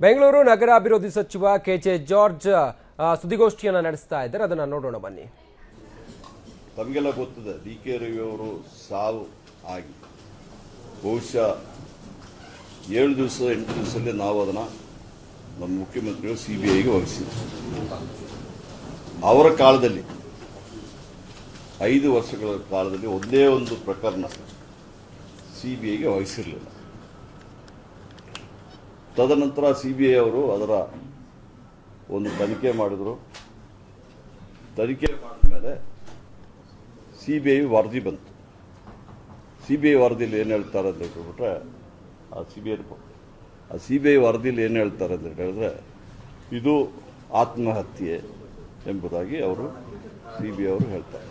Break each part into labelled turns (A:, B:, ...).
A: ಬೆಂಗಳೂರು ನಗರಾಭಿವೃದ್ಧಿ ಸಚಿವ K J George ಆ, ಸುದ್ದಿಗೋಷ್ಠಿಯನ್ನ ನಡೆಸ್ತಾ ಇದ್ದಾರೆ ಅದನ್ನ ನೋಡೋಣ ಬನ್ನಿ
B: ತಮಗೆಲ್ಲ ಗೊತ್ತಿದೆ ಡಿ ಕೆ ರವಿ ಅವರು ಸಾವು ಆಗಿ ಬಹುಶಃ ಏಳು ದಿವಸ ಎಂಟು ದಿವಸದಲ್ಲಿ ನಾವು ಅದನ್ನು ನಮ್ಮ ಮುಖ್ಯಮಂತ್ರಿಗಳು ಸಿ ಬಿ ಐಗೆ ವಹಿಸಿದ್ರು ಅವರ ಕಾಲದಲ್ಲಿ ಐದು ವರ್ಷಗಳ ಕಾಲದಲ್ಲಿ ಒಂದೇ ಒಂದು ಪ್ರಕರಣ ಸಿ ಬಿ ಐಗೆ ವಹಿಸಿರಲಿಲ್ಲ ತದನಂತರ ಸಿ ಬಿ ಐ ಅವರು ಅದರ ಒಂದು ತನಿಖೆ ಮಾಡಿದರು ತನಿಖೆ ಮಾಡಿದ ಮೇಲೆ ಸಿ ಬಿ ಐ ವರದಿ ಬಂತು ಸಿ ಬಿ ಐ ವರದಿಯಲ್ಲಿ ಏನು ಹೇಳ್ತಾರೆ ಅಂತ ಹೇಳ್ಬಿಟ್ರೆ ಆ ಸಿ ಬಿ ಐ ಆ ಸಿ ಬಿ ಐ ವರದಿಯಲ್ಲಿ ಏನು ಹೇಳ್ತಾರೆ ಅಂತ ಹೇಳಿದ್ರೆ ಇದು ಆತ್ಮಹತ್ಯೆ ಎಂಬುದಾಗಿ ಅವರು ಸಿ ಬಿ ಐ ಅವರು ಹೇಳ್ತಾರೆ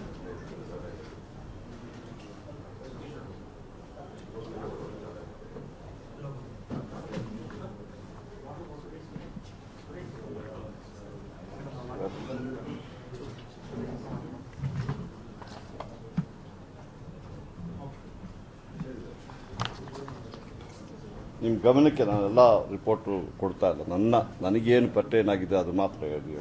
B: ನಿಮ್ಮ ಗಮನಕ್ಕೆ ನಾನೆಲ್ಲ ರಿಪೋರ್ಟು ಕೊಡ್ತಾ ಇಲ್ಲ ನನ್ನ ನನಗೇನು ಪಟ್ಟೇನಾಗಿದೆ ಅದು ಮಾತ್ರ ಹೇಳಿ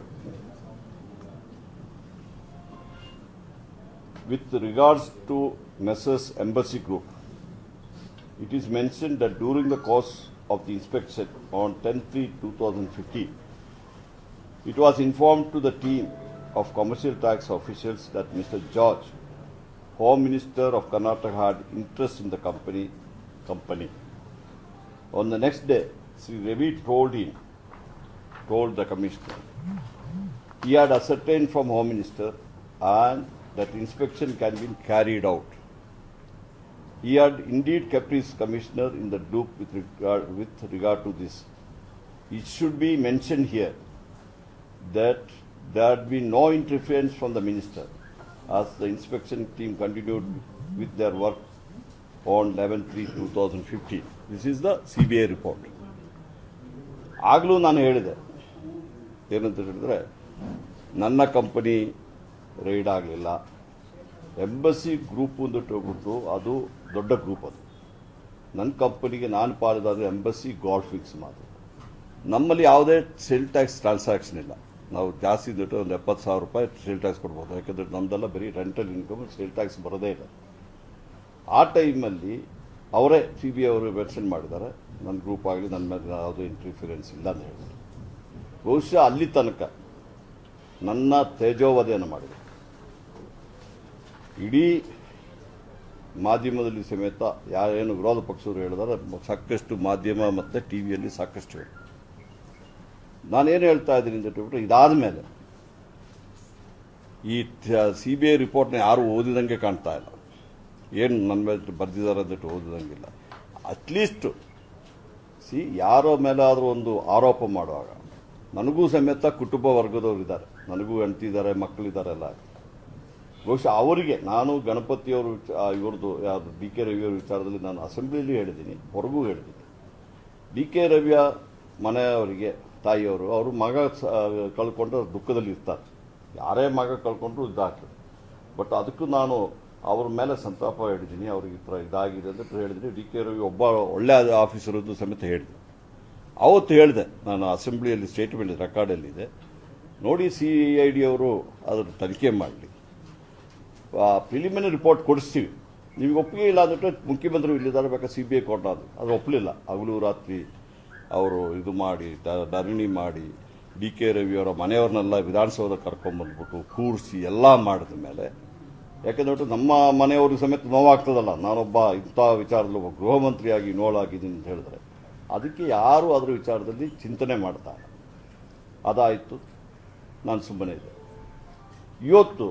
B: with regards to messrs embassy group it is mention that during the course of the inspection on ten three two thousand fifteen It was informed to the team of commercial tax officials that Mr. George, Home Minister of Karnataka, had interest in the company. company. On the next day, Sri Ravi told him, told the commissioner, he had ascertained from Home Minister and that inspection can be carried out. He had indeed kept his commissioner in the loop with regard, with regard to this. It should be mentioned here that there had been no interference from the minister as the inspection team continued with their work on 11-3-2015. This is the CBI report. ಆಗಲೂ ನಾನು ಹೇಳಿದೆ ಏನಂತ ಹೇಳಿದ್ರೆ ನನ್ನ company raid ಆಗಲಿಲ್ಲ embassy group ಒಂದು ಹೋಗ್ಬಿಟ್ಟು ಅದು ದೊಡ್ಡ ಗ್ರೂಪ್ ಅದು ನನ್ನ ಕಂಪನಿಗೆ ನಾನು ಪಾಲಿದಾದ್ರೆ ಎಂಬಸಿ ಗಾಡ್ ಫಿಕ್ಸ್ ಮಾತು ನಮ್ಮಲ್ಲಿ ಯಾವುದೇ ಸೇಲ್ ಟ್ಯಾಕ್ಸ್ ಟ್ರಾನ್ಸಾಕ್ಷನ್ ಇಲ್ಲ ನಾವು ಜಾಸ್ತಿ ದುಡ್ಡು ಒಂದು ಎಪ್ಪತ್ತು ಸಾವಿರ ರೂಪಾಯಿ ಸೇಲ್ ಟ್ಯಾಕ್ಸ್ ಕೊಡ್ಬೋದು ಯಾಕಂದರೆ ನಮ್ಮದೆಲ್ಲ ಬರೀ ರೆಂಟಲ್ ಇನ್ಕಮ್ ಸೇಲ್ ಟ್ಯಾಕ್ಸ್ ಬರೋದೇ ಇಲ್ಲ ಆ ಟೈಮಲ್ಲಿ ಅವರೇ ಸಿ ಬಿ ಅವರು ಮೆನ್ಷನ್ ಮಾಡಿದ್ದಾರೆ ನನ್ನ ಗ್ರೂಪ್ ಆಗಲಿ ನನ್ನ ಮೇಲೆ ಯಾವುದೇ ಇಂಟರ್ಫಿರೆನ್ಸ್ ಇಲ್ಲ ಅಂತ ಹೇಳಿದ್ರು ಬಹುಶಃ ಅಲ್ಲಿ ತನಕ ನನ್ನ ತೇಜೋವಧೆಯನ್ನು ಮಾಡಿದೆ ಇಡೀ ಮಾಧ್ಯಮದಲ್ಲಿ ಸಮೇತ ಯಾರೇನು ವಿರೋಧ ಪಕ್ಷವರು ಹೇಳಿದಾರೆ ಸಾಕಷ್ಟು ಮಾಧ್ಯಮ ಮತ್ತು ಟಿ ವಿಯಲ್ಲಿ ಸಾಕಷ್ಟು ಹೇಳಿ ನಾನೇನು ಹೇಳ್ತಾ ಇದ್ದೀನಿ ಅಂತ ಹೇಳ್ಬಿಟ್ರೆ ಇದಾದ ಮೇಲೆ ಈ ಸಿ ಬಿ ಐ ರಿಪೋರ್ಟ್ನ ಯಾರು ಓದಿದಂಗೆ ಕಾಣ್ತಾ ಇಲ್ಲ ಏನು ನನ್ನ ಮೇಲೆ ಬರೆದಿದ್ದಾರೆ ಅಂದ್ಬಿಟ್ಟು ಓದಿದಂಗಿಲ್ಲ ಅಟ್ಲೀಸ್ಟ್ ಸಿ ಯಾರೋ ಮೇಲಾದರೂ ಒಂದು ಆರೋಪ ಮಾಡುವಾಗ ನನಗೂ ಸಮೇತ ಕುಟುಂಬ ವರ್ಗದವರು ಇದ್ದಾರೆ ನನಗೂ ಹೆಂಡ್ತಿದ್ದಾರೆ ಮಕ್ಕಳಿದ್ದಾರೆ ಎಲ್ಲ ಬಹುಶಃ ಅವರಿಗೆ ನಾನು ಗಣಪತಿಯವರು ಇವ್ರದ್ದು ಯಾವುದು ಡಿ ಕೆ ರವಿಯವರ ವಿಚಾರದಲ್ಲಿ ನಾನು ಅಸೆಂಬ್ಲಿಯಲ್ಲಿ ಹೇಳಿದ್ದೀನಿ ಹೊರಗೂ ಹೇಳಿದ್ದೀನಿ ಡಿ ಕೆ ರವಿಯ ಮನೆಯವರಿಗೆ ತಾಯಿಯವರು ಅವರು ಮಗ ಸ- ಕಳ್ಕೊಂಡು ದುಃಖದಲ್ಲಿ ಇರ್ತಾರೆ ಯಾರೇ ಮಗ ಕಳ್ಕೊಂಡ್ರು ಇದಾಗ್ತದೆ ಬಟ್ ಅದಕ್ಕೂ ನಾನು ಅವ್ರ ಮೇಲೆ ಸಂತಾಪ ಹೇಳಿದ್ದೀನಿ ಅವ್ರಿಗೆ ಈ ಥರ ಇದಾಗಿದೆ ಅಂತ ಹೇಳಿದ್ದೀನಿ ಡಿ ಕೆ ರವಿ ಒಬ್ಬ ಒಳ್ಳೆ ಆಫೀಸರದ್ದು ಸಮೇತ ಹೇಳಿದೆ ಅವತ್ತು ಹೇಳಿದೆ ನಾನು ಅಸೆಂಬ್ಲಿಯಲ್ಲಿ ಸ್ಟೇಟ್ಮೆಂಟ್ ರೆಕಾರ್ಡಲ್ಲಿದೆ ನೋಡಿ ಸಿ ಐ ಡಿ ಅವರು ಅದರ ತನಿಖೆ ಮಾಡಲಿ ಪ್ರಿಲಿಮಿನರಿ ರಿಪೋರ್ಟ್ ಕೊಡಿಸ್ತೀವಿ ನಿಮಗೆ ಒಪ್ಪಿಗೆ ಇಲ್ಲ ಅಂದ್ಬಿಟ್ಟು ಮುಖ್ಯಮಂತ್ರಿ ಇಲ್ಲಿದ್ದಾರೆ ಬೇಕಾದ್ರೆ ಸಿ ಬಿ ಐ ಕೊಟ್ಟ ಅದು ಅದು ಒಪ್ಪಲಿಲ್ಲ ಹಗಲು ರಾತ್ರಿ ಅವರು ಇದು ಮಾಡಿ ದ- ಧರಣಿ ಮಾಡಿ ಡಿ ಕೆ ರವಿಯವರ ಮನೆಯವ್ರನ್ನೆಲ್ಲ ವಿಧಾನಸೌಧ ಕರ್ಕೊಂಬಂದ್ಬಿಟ್ಟು ಕೂರಿಸಿ ಎಲ್ಲ ಮಾಡಿದ ಮೇಲೆ ಯಾಕೆಂದ್ರೆ ನಮ್ಮ ಮನೆಯವ್ರಿಗೆ ಸಮೇತ ನೋವಾಗ್ತದಲ್ಲ ನಾನೊಬ್ಬ ಇಂಥ ವಿಚಾರದಲ್ಲಿ ಒಬ್ಬ ಗೃಹ ಮಂತ್ರಿಯಾಗಿ ಇನ್ವಾಲ್ವ್ ಆಗಿದ್ದೀನಿ ಅಂತ ಹೇಳಿದ್ರೆ ಅದಕ್ಕೆ ಯಾರು ಅದರ ವಿಚಾರದಲ್ಲಿ ಚಿಂತನೆ ಮಾಡ್ತಾರೆ ಅದಾಯಿತು ನಾನು ಸುಮ್ಮನೆ ಇದ್ದೆ ಇವತ್ತು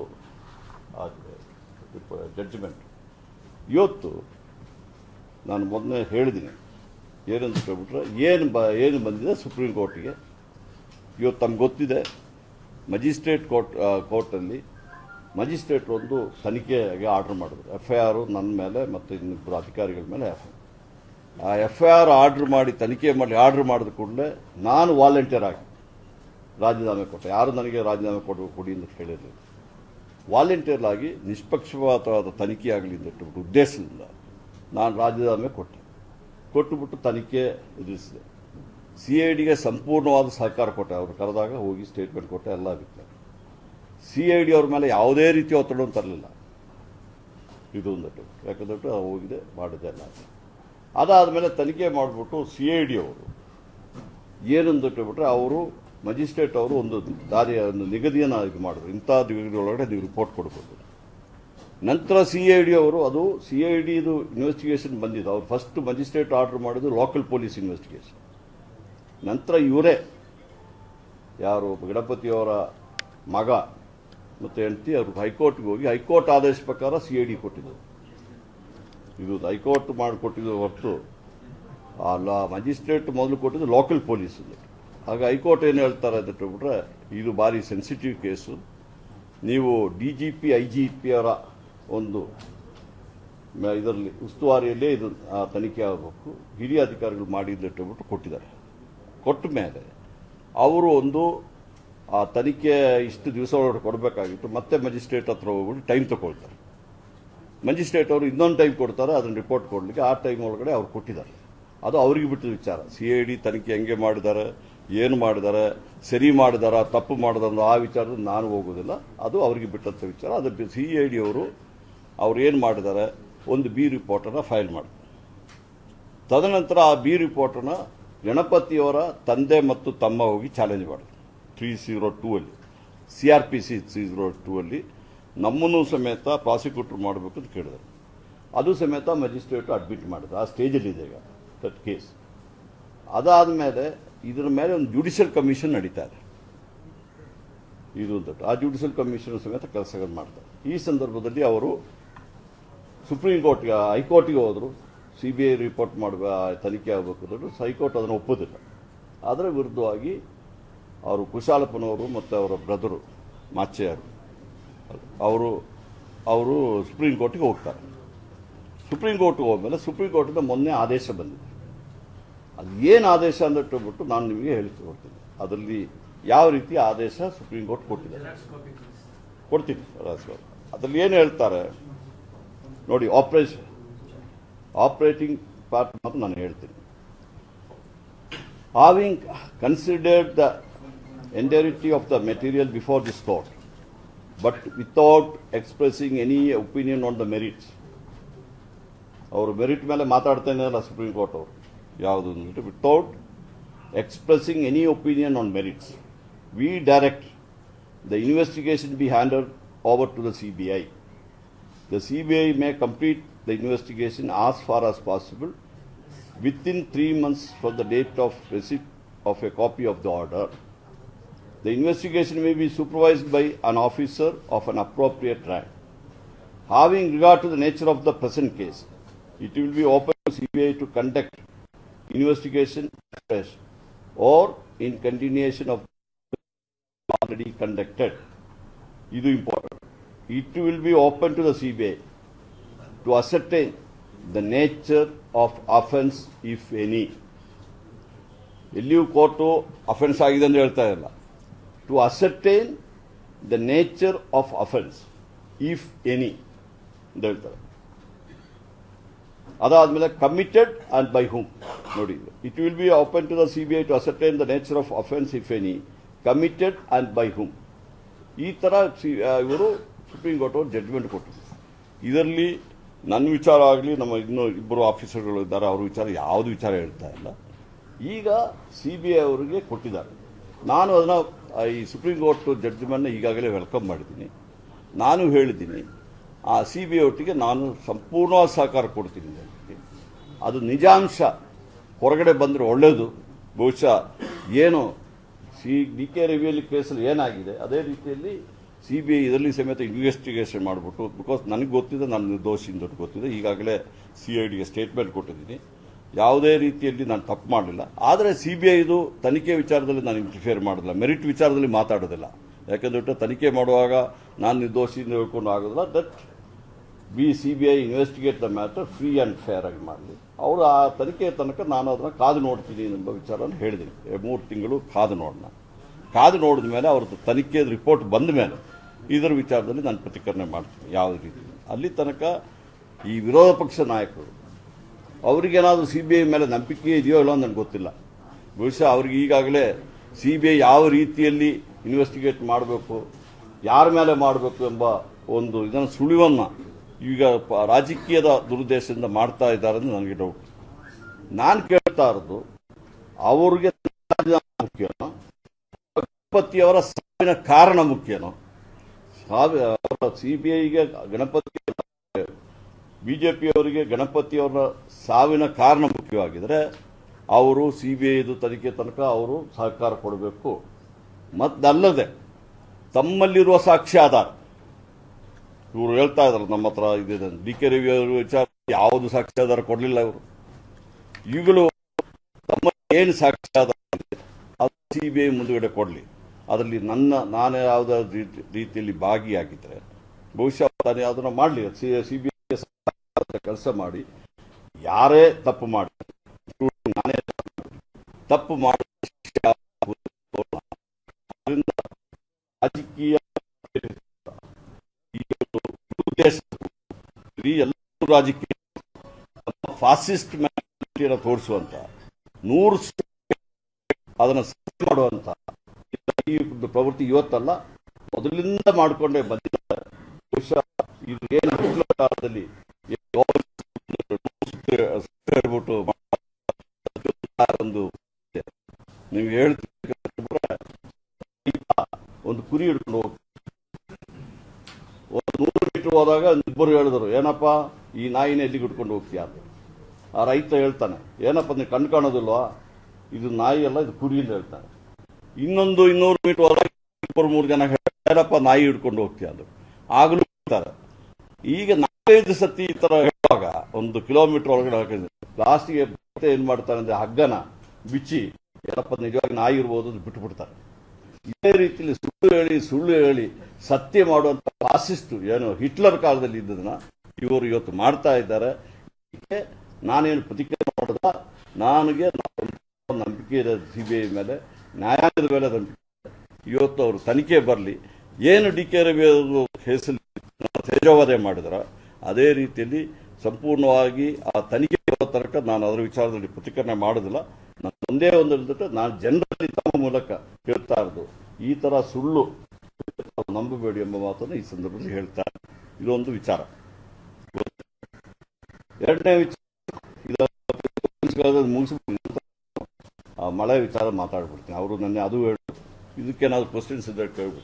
B: ಜಡ್ಜ್ಮೆಂಟ್ ಇವತ್ತು ನಾನು ಮೊದಲೇ ಹೇಳಿದ್ದೀನಿ ಏನಂತ ಹೇಳ್ಬಿಟ್ರೆ ಏನು ಬ ಏನು ಬಂದಿದೆ ಸುಪ್ರೀಂ ಕೋರ್ಟಿಗೆ ಇವತ್ತು ತಮ್ಗೆ ಗೊತ್ತಿದೆ ಮಜಿಸ್ಟ್ರೇಟ್ ಕೋರ್ಟ್ ಆ, ಕೋರ್ಟಲ್ಲಿ ಮಜಿಸ್ಟ್ರೇಟ್ ಒಂದು ತನಿಖೆಗೆ ಆರ್ಡರ್ ಮಾಡಿದ್ರು ಎಫ್ ಐ ಆರು ನನ್ನ ಮೇಲೆ ಮತ್ತು ಇನ್ನಿಬ್ಬರು ಅಧಿಕಾರಿಗಳ ಮೇಲೆ ಎಫ್ ಆ ಎಫ್ ಐ ಆರ್ ಆರ್ಡರ್ ಮಾಡಿ ತನಿಖೆ ಮಾಡಿ ಆರ್ಡರ್ ಮಾಡಿದ ಕೂಡಲೇ ನಾನು ವಾಲಂಟಿಯರ್ ಆಗಿ ರಾಜೀನಾಮೆ ಕೊಟ್ಟೆ ಯಾರು ನನಗೆ ರಾಜೀನಾಮೆ ಕೊಡು ಕೊಡಿ ಅಂತ ಕೇಳಿರಲಿಲ್ಲ ವಾಲಂಟಿಯರ್ ಆಗಿ ನಿಷ್ಪಕ್ಷಪಾತವಾದ ತನಿಖೆ ಆಗಲಿ ಅಂತ ಉದ್ದೇಶದಿಂದ ನಾನು ರಾಜೀನಾಮೆ ಕೊಟ್ಟೆ ಕೊಟ್ಟುಬಿಟ್ಟು ತನಿಖೆ ಎದುರಿಸಿದೆ ಸಿ ಐ ಡಿಗೆ ಸಂಪೂರ್ಣವಾದ ಸಹಕಾರ ಕೊಟ್ಟೆ ಅವರು ಕರೆದಾಗ ಹೋಗಿ ಸ್ಟೇಟ್ಮೆಂಟ್ ಕೊಟ್ಟೆ ಎಲ್ಲ ಆಗಿತ್ತು ಸಿ ಐ ಡಿ ಅವ್ರ ಮೇಲೆ ಯಾವುದೇ ರೀತಿ ಒತ್ತಡ ತರಲಿಲ್ಲ ಇದು ಒಂದಟ್ಟು ಯಾಕಂದ್ರೆ ಹೋಗಿದೆ ಮಾಡಿದೆ ಎಲ್ಲ ಅದಾದಮೇಲೆ ತನಿಖೆ ಮಾಡಿಬಿಟ್ಟು ಸಿ ಐ ಡಿ ಅವರು ಏನಂದಿಟ್ಟು ಬಿಟ್ರೆ ಅವರು ಮಜಿಸ್ಟ್ರೇಟ್ ಅವರು ಒಂದು ದಾರಿಯ ಒಂದು ನಿಗದಿಯನ್ನು ಇದು ಮಾಡಿದ್ರು ಇಂಥ ದಿಗದಿ ಒಳಗಡೆ ನೀವು ರಿಪೋರ್ಟ್ ಕೊಡ್ಬೋದು ನಂತರ ಸಿ ಐ ಡಿ ಅವರು ಅದು ಸಿ ಐ ಡಿದು ಇನ್ವೆಸ್ಟಿಗೇಷನ್ ಬಂದಿದ್ದು ಅವ್ರು ಫಸ್ಟ್ ಮಜಿಸ್ಟ್ರೇಟ್ ಆರ್ಡರ್ ಮಾಡಿದ್ದು ಲೋಕಲ್ ಪೊಲೀಸ್ ಇನ್ವೆಸ್ಟಿಗೇಷನ್ ನಂತರ ಇವರೇ ಯಾರು ಗಣಪತಿಯವರ ಮಗ ಮತ್ತು ಹೆಂಡತಿ ಅವರು ಹೈಕೋರ್ಟ್ಗೆ ಹೋಗಿ ಹೈಕೋರ್ಟ್ ಆದೇಶ ಪ್ರಕಾರ ಸಿ ಐ ಡಿ ಕೊಟ್ಟಿದ್ದು ಇದು ಹೈಕೋರ್ಟ್ ಮಾಡಿಕೊಟ್ಟಿದ್ದು ಹೊರತು ಅಲ್ಲ ಮಜಿಸ್ಟ್ರೇಟ್ ಮೊದಲು ಕೊಟ್ಟಿದ್ದು ಲೋಕಲ್ ಪೊಲೀಸ್ ಆಗ ಹೈಕೋರ್ಟ್ ಏನು ಹೇಳ್ತಾರೆ ಅಂತ ಬಿಟ್ರೆ ಇದು ಭಾರಿ ಸೆನ್ಸಿಟಿವ್ ಕೇಸು ನೀವು D G P I G P ಅವರ ಒಂದು ಇದರಲ್ಲಿ ಉಸ್ತುವಾರಿಯಲ್ಲೇ ಇದು ಆ, ತನಿಖೆ ಆಗಬೇಕು ಹಿರಿಯ ಅಧಿಕಾರಿಗಳು ಮಾಡಿದ್ದಿಟ್ಟುಬಿಟ್ಟು ಕೊಟ್ಟಿದ್ದಾರೆ ಕೊಟ್ಟ ಮೇಲೆ ಅವರು ಒಂದು ಆ ತನಿಖೆ ಇಷ್ಟು ದಿವಸ ಒಳಗಡೆ ಕೊಡಬೇಕಾಗಿತ್ತು ಮತ್ತೆ ಮಜಿಸ್ಟ್ರೇಟ್ ಹತ್ರ ಹೋಗ್ಬಿಟ್ಟು ಟೈಮ್ ತಗೊಳ್ತಾರೆ ಮಜಿಸ್ಟ್ರೇಟ್ ಅವರು ಇನ್ನೊಂದು ಟೈಮ್ ಕೊಡ್ತಾರೆ ಅದನ್ನ ರಿಪೋರ್ಟ್ ಕೊಡಲಿಕ್ಕೆ ಆ ಟೈಮ್ ಒಳಗಡೆ ಅವ್ರು ಕೊಟ್ಟಿದ್ದಾರೆ ಅದು ಅವ್ರಿಗೆ ಬಿಟ್ಟಿದ ವಿಚಾರ ಸಿ ಐ ಡಿ ತನಿಖೆ ಹೆಂಗೆ ಮಾಡಿದ್ದಾರೆ ಏನು ಮಾಡಿದ್ದಾರೆ ಸರಿ ಮಾಡಿದಾರ ತಪ್ಪು ಮಾಡಿದಾರ ಆ ವಿಚಾರದಲ್ಲಿ ನಾನು ಹೋಗೋದಿಲ್ಲ ಅದು ಅವರಿಗೆ ಬಿಟ್ಟಂಥ ವಿಚಾರ ಅದು ಸಿ ಐ ಡಿ ಅವರು ಅವ್ರು ಏನು ಮಾಡಿದ್ದಾರೆ ಒಂದು ಬಿ ರಿಪೋರ್ಟನ್ನು ಫೈಲ್ ಮಾಡಿದ್ರು ತದನಂತರ ಆ ಬಿ ರಿಪೋರ್ಟನ್ನು ಗಣಪತಿಯವರ ತಂದೆ ಮತ್ತು ತಮ್ಮ ಹೋಗಿ ಚಾಲೆಂಜ್ ಮಾಡಿದ್ರು ತ್ರೀ ಜೀರೋ ಟೂ ಅಲ್ಲಿ C R P C three zero two ಅಲ್ಲಿ ನಮ್ಮನ್ನು ಸಮೇತ ಪ್ರಾಸಿಕ್ಯೂಟರ್ ಮಾಡಬೇಕು ಅಂತ ಕೇಳಿದರು ಅದು ಸಮೇತ ಮಜಿಸ್ಟ್ರೇಟ್ ಅಡ್ಮಿಟ್ ಮಾಡಿದ್ರು ಆ ಸ್ಟೇಜಲ್ಲಿದೆ ಈಗ ದಟ್ ಕೇಸ್ ಅದಾದ ಮೇಲೆ ಇದರ ಮೇಲೆ ಒಂದು ಜುಡಿಷಿಯಲ್ ಕಮಿಷನ್ ನಡೀತಾ ಇದೆ ಇದು ಅಂತ ಆ ಜುಡಿಷಿಯಲ್ ಕಮಿಷನ್ ಸಮೇತ ಕೆಲಸಗಳು ಮಾಡ್ತಾರೆ ಈ ಸಂದರ್ಭದಲ್ಲಿ ಅವರು ಸುಪ್ರೀಂ ಕೋರ್ಟ್ಗೆ ಹೈಕೋರ್ಟ್ಗೆ ಹೋದರು ಸಿ ಬಿ ಐ ರಿಪೋರ್ಟ್ ಮಾಡುವ ತನಿಖೆ ಆಗಬೇಕು ಅಂದರು ಹೈಕೋರ್ಟ್ ಅದನ್ನು ಒಪ್ಪೋದಿಲ್ಲ ಅದರ ವಿರುದ್ಧವಾಗಿ ಅವರು ಕುಶಾಲಪ್ಪನವರು ಮತ್ತು ಅವರ ಬ್ರದರು ಮಾಚೆಯರು ಅವರು ಅವರು ಸುಪ್ರೀಂ ಕೋರ್ಟ್ಗೆ ಹೋಗ್ತಾರೆ ಸುಪ್ರೀಂ ಕೋರ್ಟ್ಗೆ ಹೋದ್ಮೇಲೆ ಸುಪ್ರೀಂ ಕೋರ್ಟಿಂದ ಮೊನ್ನೆ ಆದೇಶ ಬಂದಿದೆ ಅದು ಏನು ಆದೇಶ ಅಂದಿಟ್ಟುಬಿಟ್ಟು ನಾನು ನಿಮಗೆ ಹೇಳ್ಕೊಡ್ತೀನಿ ಅದರಲ್ಲಿ ಯಾವ ರೀತಿ ಆದೇಶ ಸುಪ್ರೀಂ ಕೋರ್ಟ್ ಕೊಟ್ಟಿದೆ ಕೊಡ್ತೀನಿ ರಾಜಸ್ವಾಮಿ ಅದರಲ್ಲಿ ಏನು ಹೇಳ್ತಾರೆ ನೋಡಿ ಆಪರೇಷನ್ ಆಪರೇಟಿಂಗ್ ಪಾರ್ಟ್ ಮಾತ್ರ ನಾನು ಹೇಳ್ತೀನಿ having considered the entirety of the material before this court but without expressing any opinion on the merits ಅವರು ಮೆರಿಟ್ ಮೇಲೆ ಮಾತಾಡ್ತಾನೆ ಅಲ್ಲ ಸುಪ್ರೀಂ ಕೋರ್ಟ್ ಅವರು ಯಾವುದು ಅಂದ್ರೆ without expressing any opinion on merits we direct the investigation be handed over to the C B I The CBI may complete the investigation as far as possible within three months from the date of receipt of a copy of the order. The investigation may be supervised by an officer of an appropriate rank. Having regard to the nature of the present case, it will be open to CBI to conduct investigation afresh or in continuation of already conducted. ಇದು important it will be open to the C B I to ascertain the nature of offence if any ಎಲ್ಲಿಯೂ court offence ಆಗಿದೆ ಅಂತ ಹೇಳ್ತಾ ಇಲ್ಲ to ascertain the nature of offence if any ಅಂತ ಹೇಳ್ತಾರೆ ಅದಾದ್ಮೇಲೆ committed and by whom ನೋಡಿ it will be open to the C B I to ascertain the nature of offence if any committed and by whom ಈ ಥರ ಇವರು supreme court ಅವರು judgment ಕೊಟ್ಟರು ಇದರಲ್ಲಿ ನನ್ನ ವಿಚಾರ ಆಗಲಿ ನಮ್ಮ ಇನ್ನೂ ಇಬ್ಬರು ಆಫೀಸರ್ಗಳು ಇದ್ದಾರೆ ಅವ್ರ ವಿಚಾರ ಯಾವುದು ವಿಚಾರ ಹೇಳ್ತಾ ಇಲ್ಲ ಈಗ ಸಿ ಬಿ ಐ ಅವರಿಗೆ ಕೊಟ್ಟಿದ್ದಾರೆ ನಾನು ಅದನ್ನು ಈ ಸುಪ್ರೀಂ ಕೋರ್ಟ್ ಜಡ್ಜ್ಮೆಂಟ್ನ ಈಗಾಗಲೇ ವೆಲ್ಕಮ್ ಮಾಡಿದ್ದೀನಿ ನಾನು ಹೇಳಿದ್ದೀನಿ ಆ ಸಿ ಬಿ ಐ ಒಟ್ಟಿಗೆ ನಾನು ಸಂಪೂರ್ಣವಾದ ಸಹಕಾರ ಕೊಡ್ತೀನಿ ಅಂತ ಹೇಳಿ. ಅದು ನಿಜಾಂಶ ಹೊರಗಡೆ ಬಂದರೆ ಒಳ್ಳೆಯದು ಬಹುಶಃ ಏನು ಸಿ ಡಿ ಕೆ ರವಿಯಲ್ಲಿ ಕೇಸಲ್ಲಿ ಏನಾಗಿದೆ ಅದೇ ರೀತಿಯಲ್ಲಿ ಸಿ ಬಿ ಐ ಇದರಲ್ಲಿ ಸಮೇತ ಇನ್ವೆಸ್ಟಿಗೇಷನ್ ಮಾಡಿಬಿಟ್ಟು ಬಿಕಾಸ್ ನನಗೆ ಗೊತ್ತಿದೆ ನಾನು ನಿರ್ದೋಷಿ ಅಂತ ಗೊತ್ತಿದೆ ಈಗಾಗಲೇ ಸಿ ಐ ಡಿಗೆ ಸ್ಟೇಟ್ಮೆಂಟ್ ಕೊಟ್ಟಿದ್ದೀನಿ ಯಾವುದೇ ರೀತಿಯಲ್ಲಿ ನಾನು ತಪ್ಪು ಮಾಡಲಿಲ್ಲ ಆದರೆ ಸಿ ಬಿ ಐದು ತನಿಖೆ ವಿಚಾರದಲ್ಲಿ ನಾನು ಇಂಟರ್ಫಿಯರ್ ಮಾಡೋದಿಲ್ಲ ಮೆರಿಟ್ ವಿಚಾರದಲ್ಲಿ ಮಾತಾಡೋದಿಲ್ಲ ಯಾಕಂದ್ರೆ ತನಿಖೆ ಮಾಡುವಾಗ ನಾನು ನಿರ್ದೋಷಿ ಅಂತ ಹೇಳ್ಕೊಂಡು ಆಗೋದಿಲ್ಲ that B C B I investigate the matter free and fair ಆಗಿ ಮಾಡಲಿ ಅವರು ಆ ತನಿಖೆ ತನಕ ನಾನು ಅದನ್ನು ಕಾದು ನೋಡ್ತೀನಿ ಎಂಬ ವಿಚಾರವನ್ನು ಹೇಳಿದ್ದೀನಿ ಮೂರು ತಿಂಗಳು ಕಾದು ನೋಡೋಣ ಕಾದು ನೋಡಿದ ಮೇಲೆ ಅವ್ರದ್ದು ತನಿಖೆ ರಿಪೋರ್ಟ್ ಬಂದ ಮೇಲೆ ಇದರ ವಿಚಾರದಲ್ಲಿ ನಾನು ಪ್ರತಿಕರಣೆ ಮಾಡ್ತೀನಿ ಯಾವ ರೀತಿ ಅಲ್ಲಿ ತನಕ ಈ ವಿರೋಧ ಪಕ್ಷ ನಾಯಕರು ಅವರಿಗೇನಾದರೂ ಸಿ ಬಿ ಐ ಮೇಲೆ ನಂಬಿಕೆ ಇದೆಯೋ ಇಲ್ಲೋ ನನಗೆ ಗೊತ್ತಿಲ್ಲ ಬಹುಶಃ ಅವ್ರಿಗೆ ಈಗಾಗಲೇ ಸಿ ಬಿ ಐ ಯಾವ ರೀತಿಯಲ್ಲಿ ಇನ್ವೆಸ್ಟಿಗೇಟ್ ಮಾಡಬೇಕು ಯಾರ ಮೇಲೆ ಮಾಡಬೇಕು ಎಂಬ ಒಂದು ಇದನ್ನು ಸುಳಿವನ್ನು ಈಗ ಪ- ರಾಜಕೀಯದ ದುರುದ್ದೇಶದಿಂದ ಮಾಡ್ತಾ ಇದ್ದಾರೆ ಅಂತ ನನಗೆ ಡೌಟ್ ನಾನು ಕೇಳ್ತಾ ಇರೋದು ಅವ್ರಿಗೆ ರಾಜೀನಾಮೆ ಮುಖ್ಯನೋ ಗಣಪತಿಯವರ ಸಾವಿನ ಕಾರಣ ಮುಖ್ಯನೋ ಸಿ ಬಿ ಐಗೆ ಗಣಪತಿ ಬಿಜೆಪಿಯವರಿಗೆ ಗಣಪತಿಯವರ ಸಾವಿನ ಕಾರಣ ಮುಖ್ಯವಾಗಿದ್ರೆ ಅವರು ಸಿ ಬಿ ಐದು ತನಿಖೆ ತನಕ ಅವರು ಸಹಕಾರ ಕೊಡಬೇಕು ಮತ್ತಲ್ಲದೆ ತಮ್ಮಲ್ಲಿರುವ ಸಾಕ್ಷ್ಯಾಧಾರ ಇವರು ಹೇಳ್ತಾ ಇದ್ದಾರೆ ನಮ್ಮ ಹತ್ರ ಇದಿದೆ ಡಿ ಕೆ ರವಿ ಅವರು ವಿಚಾರ ಯಾವುದು ಸಾಕ್ಷ್ಯಾಧಾರ ಕೊಡಲಿಲ್ಲ ಇವರು ಈಗಲೂ ತಮ್ಮ ಏನು ಸಾಕ್ಷ್ಯಾಧಾರ ಇದೆ, ಅದು ಸಿ ಬಿ ಐ ಮುಂದುಗಡೆ ಕೊಡಲಿ ಅದರಲ್ಲಿ ನನ್ನ ನಾನು ಯಾವುದಾದ್ರು ರೀತಿ- ರೀತಿಯಲ್ಲಿ ಭಾಗಿಯಾಗಿದ್ದರೆ ಬಹುಶಃ ನಾನು ಯಾವುದನ್ನ ಮಾಡಲಿ ಸಿ ಬಿ ಐ ಕೆಲಸ ಮಾಡಿ ಯಾರೇ ತಪ್ಪು ಮಾಡಿ ನಾನೇ ತಪ್ಪು ಮಾಡಿ ಅದರಿಂದ ರಾಜಕೀಯ ಈ ಒಂದು ಉದ್ದೇಶ ಈ ಎಲ್ಲರೂ ರಾಜಕೀಯ ಫಾಸಿಸ್ಟ್ ಮ್ಯಾಲಿಟಿಯನ್ನು ತೋರಿಸುವಂತ ನೂರು ಸ- ಅದನ್ನು ಸರಿ ಮಾಡುವಂತ ಈ ಒಂದು ಪ್ರವೃತ್ತಿ ಇವತ್ತಲ್ಲ ಮೊದಲಿಂದ ಮಾಡಿಕೊಂಡೇ ಬಂದಿದ್ದಾರೆ ಬಹುಶಃ ಇದು ಏನು ಹಿಟ್ಲರ್ ಕಾಲದಲ್ಲಿ ಹೇಳ್ಬಿಟ್ಟು ಒಂದು ನೀವು ಹೇಳ್ತೀರ ಒಂದು ಕುರಿ ಹಿಡ್ಕೊಂಡು ಹೋಗಿ ಒಂದು ನೂರು ಮೀಟರ್ ಹೋದಾಗ ಇಬ್ಬರು ಹೇಳಿದ್ರು ಏನಪ್ಪ ಈ ನಾಯಿನ ಎಲ್ಲಿಗೆ ಹಿಡ್ಕೊಂಡು ಹೋಗ್ತೀಯ ಅಂತ ಆ ರೈತ ಹೇಳ್ತಾನೆ ಏನಪ್ಪ ನೀವು ಕಣ್ ಕಾಣೋದಿಲ್ವಾ ಇದು ನಾಯಿ ಅಲ್ಲ ಇದು ಕುರಿ ಅಂತ ಹೇಳ್ತಾನೆ ಇನ್ನೊಂದು ಇನ್ನೂರು ಮೀಟರ್ ಹೋದಾಗ ಇಬ್ಬರು ಮೂರು ಜನ ಹೇಳ್ತಾರೆ, ಏನಪ್ಪ ನಾಯಿ ಹಿಡ್ಕೊಂಡು ಹೋಗ್ತೀಯ ಅದು ಆಗಲೂ ಹೇಳ್ತಾರೆ ಈಗ ನಾಲ್ಕೈದು ಸತಿ ಈ ತರ ಹೇಳುವಾಗ ಒಂದು ಕಿಲೋಮೀಟರ್ ಒಳಗಡೆ ಹಾಕಿದ್ರೆ ಲಾಸ್ಟಿಗೆ ಮತ್ತೆ ಏನ್ ಮಾಡ್ತಾರೆ ಅಂದ್ರೆ ಹಗ್ಗನ ಬಿಚ್ಚಿ ಏನಪ್ಪ ನಿಜವಾಗಿ ನಾಯಿ ಇರ್ಬೋದು ಅಂತ ಬಿಟ್ಟುಬಿಡ್ತಾರೆ ಇದೇ ರೀತಿಯಲ್ಲಿ ಸುಳ್ಳು ಹೇಳಿ ಸುಳ್ಳು ಹೇಳಿ ಸತ್ಯ ಮಾಡುವಂತ ಫಾಸಿಸ್ಟ್ ಏನು ಹಿಟ್ಲರ್ ಕಾಲದಲ್ಲಿ ಇದ್ದದನ್ನ ಇವರು ಇವತ್ತು ಮಾಡ್ತಾ ಇದ್ದಾರೆ ಇದಕ್ಕೆ ನಾನೇನು ಪ್ರತಿಕ್ರಿಯೆ ಮಾಡೋದ ನನಗೆ ನಂಬಿಕೆ ಇದೆ ಸಿ ಬಿ ಐ ಮೇಲೆ ನ್ಯಾಯಾಂಗದ ಮೇಲೆ ನಂಬಿಕೆ ಇದೆ. ಇವತ್ತು ಅವರು ತನಿಖೆ ಬರಲಿ ಏನು ಡಿ ಕೆ ರವಿ ಅವರು ಕೇಸಲ್ಲಿ ತೇಜೋವಧೆ ಮಾಡಿದ್ರ ಅದೇ ರೀತಿಯಲ್ಲಿ ಸಂಪೂರ್ಣವಾಗಿ ಆ ತನಿಖೆ ಬರೋ ತನಕ ನಾನು ಅದರ ವಿಚಾರದಲ್ಲಿ ಪ್ರತಿಕ್ರಿಯೆ ಮಾಡೋದಿಲ್ಲ ನಾನು ಒಂದೇ ಒಂದು ಹೇಳ್ಬಿಟ್ಟು ನಾನು ಜನರಲ್ಲಿ ತಮ್ಮ ಮೂಲಕ ಹೇಳ್ತಾ ಇರೋದು ಈ ತರ ಸುಳ್ಳು ತಾವು ನಂಬಬೇಡಿ ಎಂಬ ಮಾತನ್ನು ಈ ಸಂದರ್ಭದಲ್ಲಿ ಹೇಳ್ತಾ ಇದ್ದೀನಿ. ಇದೊಂದು ವಿಚಾರ ಎರಡನೇ ವಿಚಾರ ಇದನ್ನು ಮುಗಿಸಿ ಆ ಮಳೆ ವಿಚಾರ ಮಾತಾಡ್ಬಿಡ್ತೀನಿ ಅವರು ನನ್ನ ಅದು ಹೇಳಿ ಇದಕ್ಕೇನಾದ್ರು ಕ್ವಶನ್ಸ್ ಇದ್ದರೆ ಕೇಳ್ಬಿಟ್ಟು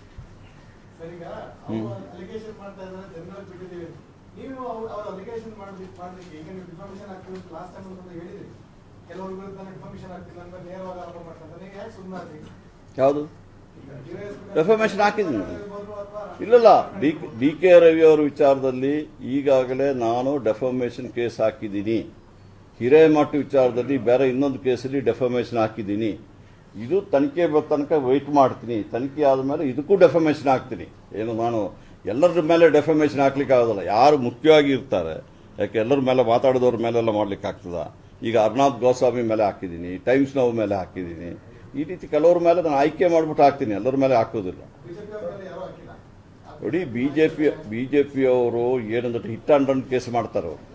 C: ಸರ್, ಈಗ ಅವ್ರು allegation ಮಾಡ್ತಾ ಇದ್ದಾರೆ, ಜನರಲ್ಲಿ ಬಿಟ್ಟಿದ್ದೀವಿ. ನೀವು ಅವ್ರ ಅವ್ರ ಅಲಿಗೇಷನ್ ಮಾಡ್ಲಿಕ್ಕೆ ಮಾಡ್ಲಿಕ್ಕೆ ಈಗ ನೀವು ಡಿಫಾರ್ಮೇಶನ್ ಆಗ್ತೀವಿ ಅಂತ ಲಾಸ್ಟ್ ಟೈಮ್ ಅಂತ ಹೇಳಿದ್ರಿ ಕೆಲವ್ರ ವಿರುದ್ಧ ಡಿಫಾರ್ಮೇಶನ್ ಆಗ್ತಿಲ್ಲ ಅಂತ ನೇರವಾಗಿ ಆರೋಪ ಮಾಡ್ತಾರೆ ನೀವು ಯಾಕೆ ಸುಮ್ಮನೆ
B: ಯಾವುದು Defamation ಹಾಕಿದ್ದೀನಿ.
C: ಅಥವಾ
B: ಇಲ್ಲಲ್ಲ ಡಿ ಡಿ ಕೆ ರವಿ ಅವರ ವಿಚಾರದಲ್ಲಿ ಈಗಾಗಲೇ ನಾನು ಡೆಫಾಮೇಷನ್ ಕೇಸ್ ಹಾಕಿದ್ದೀನಿ ಹಿರೇಮಠ ವಿಚಾರದಲ್ಲಿ ಬೇರೆ ಇನ್ನೊಂದು ಕೇಸಲ್ಲಿ ಡೆಫಾಮೇಷನ್ ಹಾಕಿದ್ದೀನಿ ಇದು ತನಿಖೆ ಬರೋ ತನಕ ವೆಯ್ಟ್ ಮಾಡ್ತೀನಿ ತನಿಖೆ ಆದಮೇಲೆ ಇದಕ್ಕೂ ಡೆಫಾಮೇಷನ್ ಹಾಕ್ತೀನಿ ಏನು ನಾನು ಎಲ್ಲರ ಮೇಲೆ ಡೆಫಾಮೇಷನ್ ಹಾಕ್ಲಿಕ್ಕೆ ಆಗೋದಿಲ್ಲ ಯಾರು ಮುಖ್ಯವಾಗಿ ಇರ್ತಾರೆ ಯಾಕೆ ಎಲ್ಲರ ಮೇಲೆ ಮಾತಾಡಿದವ್ರ ಮೇಲೆಲ್ಲ ಮಾಡ್ಲಿಕ್ಕೆ ಆಗ್ತದ ಈಗ ಅರ್ನಾಬ್ ಗೋಸ್ವಾಮಿ ಮೇಲೆ ಹಾಕಿದ್ದೀನಿ ಟೈಮ್ಸ್ ನೋವು ಮೇಲೆ ಹಾಕಿದ್ದೀನಿ ಈ ರೀತಿ ಕೆಲವ್ರ ಮೇಲೆ ನಾನು ಆಯ್ಕೆ ಮಾಡ್ಬಿಟ್ಟು ಹಾಕ್ತೀನಿ ಎಲ್ಲರ ಮೇಲೆ ಹಾಕೋದಿಲ್ಲ
C: ಬಿಜೆಪಿ ಅವ್ರ ಮೇಲೆ ಯಾರೂ ಹಾಕಿಲ್ಲ
B: ನೋಡಿ ಬಿಜೆಪಿ ಬಿಜೆಪಿಯವರು ಏನಂದ್ರೆ ಹಿಟ್ ಅಂಡ್ ರನ್ ಕೇಸ್ ಮಾಡ್ತಾರೆ ಅವರು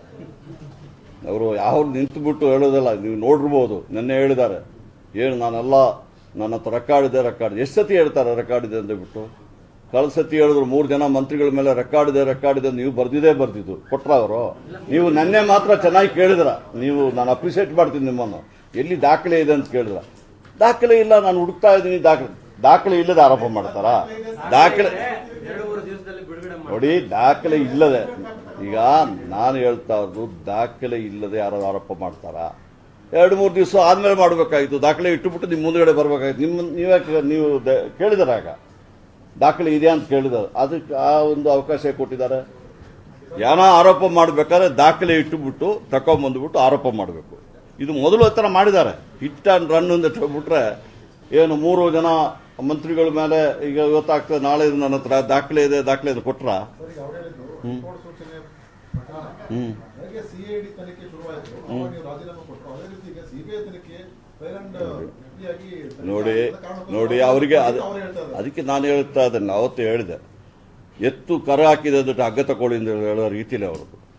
B: ಅವರು ಯಾವ ನಿಂತುಬಿಟ್ಟು ಹೇಳೋದಲ್ಲ ನೀವು ನೋಡಿರ್ಬೋದು ನೆನ್ನೆ ಹೇಳಿದ್ದಾರೆ ಏನು ನಾನೆಲ್ಲ ನನ್ನ ಹತ್ರ ರೆಕಾರ್ಡ್ ಇದೆ ರೆಕಾರ್ಡ್ ಎಷ್ಟು ಸತಿ ಹೇಳ್ತಾರೆ ರೆಕಾರ್ಡ್ ಇದೆ ಅಂತ ಬಿಟ್ಟು ಕಳೆದ ಸತಿ ಹೇಳಿದ್ರು ಮೂರು ಜನ ಮಂತ್ರಿಗಳ ಮೇಲೆ ರೆಕಾರ್ಡ್ ಇದೆ ರೆಕಾರ್ಡ್ ಇದೆ ಅಂತ ನೀವು ಬರ್ದಿದೇ ಬರ್ದಿದ್ದು ಕೊಟ್ರ ಅವರು ನೀವು ನೆನ್ನೆ ಮಾತ್ರ ಚೆನ್ನಾಗಿ ಕೇಳಿದ್ರ ನೀವು ನಾನು ಅಪ್ರಿಸಿಯೇಟ್ ಮಾಡ್ತೀನಿ ನಿಮ್ಮನ್ನು ಎಲ್ಲಿ ದಾಖಲೆ ಇದೆ ಅಂತ ಕೇಳಿದ್ರ ದಾಖಲೆ ಇಲ್ಲ ನಾನು ಹುಡುಕ್ತಾ ಇದ್ದೀನಿ ದಾಖಲೆ ದಾಖಲೆ ಇಲ್ಲದೆ ಆರೋಪ ಮಾಡ್ತಾರಾ ದಾಖಲೆ
D: ಎರಡು ಮೂರು ದಿವಸದಲ್ಲಿ ಬಿಡುಗಡೆ ಮಾಡಿ
B: ನೋಡಿ ದಾಖಲೆ ಇಲ್ಲದೆ ಈಗ ನಾನು ಹೇಳ್ತಾ ಇರೋದು ದಾಖಲೆ ಇಲ್ಲದೆ ಯಾರು ಆರೋಪ ಮಾಡ್ತಾರಾ ಎರಡು ಮೂರು ದಿವಸ ಆದ್ಮೇಲೆ ಮಾಡಬೇಕಾಗಿತ್ತು ದಾಖಲೆ ಇಟ್ಟುಬಿಟ್ಟು ನಿಮ್ಮ ಮುಂದುಗಡೆ ಬರಬೇಕಾಗಿತ್ತು ನಿಮ್ಮ ನೀವೇ ನೀವು ದ- ಕೇಳಿದಾರೆ ಆಗ ದಾಖಲೆ ಇದೆ ಅಂತ ಕೇಳಿದಾರೆ ಅದಕ್ಕೆ ಆ ಒಂದು ಅವಕಾಶ ಕೊಟ್ಟಿದ್ದಾರೆ ಏನೋ ಆರೋಪ ಮಾಡಬೇಕಾದ್ರೆ ದಾಖಲೆ ಇಟ್ಟುಬಿಟ್ಟು ತಕೊಂಬಂದ್ಬಿಟ್ಟು ಆರೋಪ ಮಾಡಬೇಕು ಇದು ಮೊದಲು ಆ ಥರ ಮಾಡಿದ್ದಾರೆ ಹಿಟ್ ಅಂಡ್ ರನ್ ಅಂತ ಹೇಳ್ಬಿಟ್ರೆ ಏನು ಮೂರು ಜನ ಮಂತ್ರಿಗಳ ಮೇಲೆ ಈಗ ಇವತ್ತಾಗ್ತದೆ ನಾಳೆ ಇದು ನನ್ನ ಹತ್ರ ದಾಖಲೆ ಇದೆ ದಾಖಲೆ ಇದೆ ಕೊಟ್ರ
C: ಸರ್, ಈಗ ಅವ್ರು ಹೇಳಿದ್ದು ರಿಪೋರ್ಟ್ ಸೂಚನೆ ಪ್ರಕಾರ
B: ಹ್ಮ್
C: ನನಗೆ ಸಿಐಡಿ ತನಿಖೆ ಶುರುವಾಯಿತು ಅವಾಗ ನೀವು ರಾಜೀನಾಮೆ ಕೊಟ್ಟರು ಅದೇ ರೀತಿ ಈಗ ಸಿಬಿಐ ತನಿಖೆ ಫೈರ್ ಅಂಡ್ ಆಗಿ
B: ನೋಡಿ
C: ಕಾರಣಕ್ಕೋಸ್ಕರ
B: ನೋಡಿ ಅವರಿಗೆ ಅದು
C: ಅವ್ರು ಹೇಳ್ತಾ ಇದ್ದಾರೆ.
B: ಅದಕ್ಕೆ ನಾನು ಹೇಳ್ತಾ ಇದ್ದೇನೆ ಅವತ್ತು ಹೇಳಿದೆ ಎತ್ತು ಕರ ಹಾಕಿದೆ ಅಂದ್ಬಿಟ್ಟು ಹಗ್ಗ ತಗೊಳ್ಳಿ ಅಂತ ಹೇಳೋ ರೀತಿಯಲ್ಲಿ ಅವ್ರದ್ದು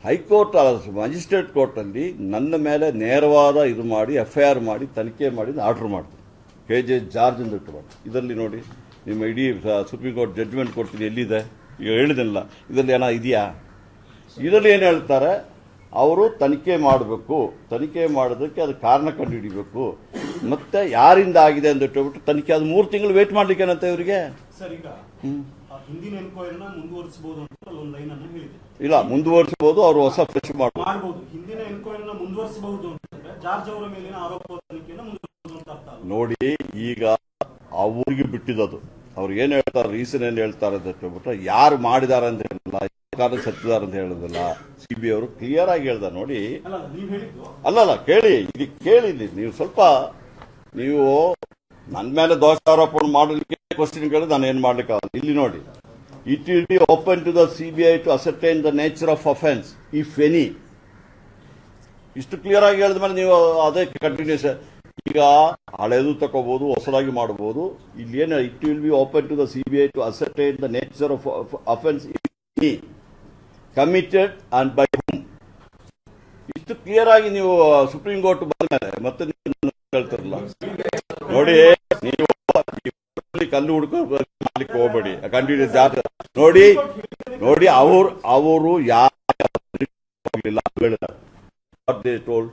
B: ಹೈಕೋರ್ಟ್ ಮ್ಯಾಜಿಸ್ಟ್ರೇಟ್ ಕೋರ್ಟಲ್ಲಿ ನನ್ನ ಮೇಲೆ ನೇರವಾದ ಇದು ಮಾಡಿ ಎಫ್ ಐ ಆರ್ ಮಾಡಿ ತನಿಖೆ ಮಾಡಿ ಆರ್ಡರ್ ಮಾಡ್ತೀನಿ ಕೆ ಜೆ ಜಾರ್ಜ್ ಅಂತ ಇಟ್ಟು ಮಾಡಿ ಇದರಲ್ಲಿ ನೋಡಿ ನಿಮ್ಮ ಇಡೀ ಸುಪ್ರೀಂ ಕೋರ್ಟ್ ಜಡ್ಜ್ಮೆಂಟ್ ಕೊಡ್ತೀನಿ ಎಲ್ಲಿದೆ ಈಗ ಹೇಳಿದಿಲ್ಲ ಇದರಲ್ಲಿ ಏನೋ ಇದೆಯಾ ಇದರಲ್ಲಿ ಏನು ಹೇಳ್ತಾರೆ ಅವರು ತನಿಖೆ ಮಾಡಬೇಕು ತನಿಖೆ ಮಾಡೋದಕ್ಕೆ ಅದು ಕಾರಣ ಕಂಡುಹಿಡಿಬೇಕು ಮತ್ತೆ ಯಾರಿಂದ ಆಗಿದೆ ಅಂತ ಹೇಳ್ಬಿಟ್ಟು ತನಿಖೆ ಅದು ಮೂರು ತಿಂಗಳು ವೇಟ್ ಮಾಡ್ಲಿಕ್ಕೆ ಏನಂತ ಇವರಿಗೆ
E: ಸರ್ ಈಗ ಆ ಹಿಂದಿನ ಎನ್ಕ್ವೈರಿನ ಮುಂದುವರಿಸಬಹುದು ಅಂತ ಒಂದು ಲೈನ್ ಅನ್ನು ಹೇಳಿದೆ
B: ಇಲ್ಲ ಮುಂದುವರಿಸಬಹುದು ಅವರು ಹೊಸ ಫ್ರೆಶ್ ಮಾಡ್ಬೋದು
E: ಮಾಡಬಹುದು ಹಿಂದಿನ ಎನ್ಕ್ವೈರಿನ ಮುಂದುವರಿಸಬಹುದು ಅಂತಂದ್ರೆ ಜಾರ್ಜ್ ಅವರ ಮೇಲಿನ ಆರೋಪ ತನಿಖೆಯನ್ನು ಮುಂದುವರಿಸಬಹುದು ಅಂತ ಅರ್ಥ ಅಲ್ಲ
B: ನೋಡಿ ಈಗ ಅವ್ರಿಗೆ ಬಿಟ್ಟಿದ್ದದು ಅವ್ರು ಏನ್ ಹೇಳ್ತಾರೆ ರೀಸನ್ ಏನ್ ಹೇಳ್ತಾರೆ ಅಂತ ಹೇಳ್ಬಿಟ್ರೆ ಯಾರು ಮಾಡಿದಾರೆ ಅಂತ ಹೇಳಿಲ್ಲ ಕಾರಣ ಸತ್ತಿದ್ದಾರೆ ಅಂತ ಹೇಳೋದಿಲ್ಲ ಸಿ ಬಿ ಅವರು ಕ್ಲಿಯರ್ ಆಗಿ ಹೇಳ್ದ ನೋಡಿ
E: ಅಲ್ಲ ಅಲ್ಲ, ನೀವ್ ಹೇಳಿದ್ದು
B: ಅಲ್ಲಲ್ಲ ಕೇಳಿ ಇಲ್ಲಿ ಕೇಳಿ ಇಲ್ಲಿ ನೀವು ಸ್ವಲ್ಪ ನೀವು ನನ್ನ ಮೇಲೆ ದೋಷಾರೋಪಣೆ ಮಾಡಲಿಕ್ಕೆ ಕ್ವಶನ್ ಕೇಳಿ ನಾನು ಏನ್ ಮಾಡ್ಲಿಕ್ಕೆ ಆಗಲ್ಲ ಇಲ್ಲಿ ನೋಡಿ it will be open to the C B I to ascertain the nature of offence if any ಇಷ್ಟು ಕ್ಲಿಯರ್ ಆಗಿ ಹೇಳಿದ ಮೇಲೆ ನೀವು ಅದೇ ಕಂಟಿನ್ಯೂಸ್ ಈಗ ಹಳೆದು ತಗೋಬಹುದು ಹೊಸದಾಗಿ ಮಾಡಬಹುದು ಇಲ್ಲಿ ಏನು it will be open to the C B I to ascertain the nature of offence committed and by whom ಇಷ್ಟು ಕ್ಲಿಯರ್ ಆಗಿ ನೀವು ಸುಪ್ರೀಂ ಕೋರ್ಟ್ ಬಂದ ಮೇಲೆ ಮತ್ತೆ ನೀವು ನನ್ನ ಹೇಳ್ತಿರಲ್ಲ ನೋಡಿ ನೀವು ಈ ಕಲ್ಲು ಹುಡುಕ ಮಾಡ್ಲಿಕ್ಕೆ ಹೋಗ್ಬೇಡಿ ಕಂಟಿನ್ಯೂ ಜಾತ ನೋಡಿ ನೋಡಿ ಅವ್ರು ಅವರು ಯಾರಿಲ್ಲ ಹೇಳಿದ್ದಾರೆ what they told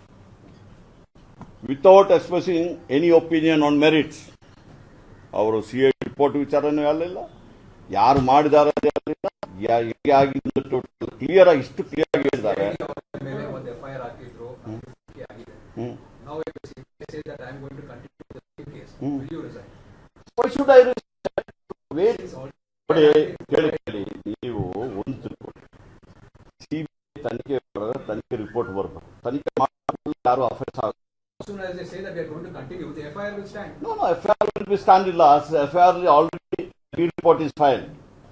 B: without expressing any opinion on merits ಅವರು ಸಿ ಐ ರಿಪೋರ್ಟ್ ವಿಚಾರನೂ ಹೇಳಲಿಲ್ಲ ಯಾರು ಮಾಡಿದ್ದಾರೆ ಅಂತ ಹೇಳಲಿಲ್ಲ ಯಾ- ಹೇಗೆ ಆಗಿದ್ದು ಕ್ಲಿಯರ್ ಆಗಿ ಇಷ್ಟು ಕ್ಲಿಯರ್ ಆಗಿ ಹೇಳಿದ್ದಾರೆ
F: ಮೇಲೆ ಒಂದು ಎಫ್ ಐ ಆರ್ ಹಾಕಿದ್ರು ತನಿಖೆ ಆಗಿದೆ
B: ಹ್ಮ್.
F: ನಾವು say that I am going to continue the case
B: hmm.
F: Will you resign
B: Why should I wait? ನೋಡಿ ಕೇಳಿ ಕೇಳಿ ನೀವು ಒಂದು ತಿಳ್ಕೊಳ್ಳಿ ಸಿಬಿಐ ತನಿಖೆ ಮಾಡಿದ್ರೆ ತನಿಖೆ ರಿಪೋರ್ಟ್ ಬರಬೇಕು ತನಿಖೆ ಮಾಡಿದ್ರೆ ಯಾರು ಅಫೆನ್ಸ್ ಆಗ
F: as soon as they say that we are going to continue the FIR will stand
B: No, no, FIR will be stand ಇಲ್ಲ FIR already B report is filed.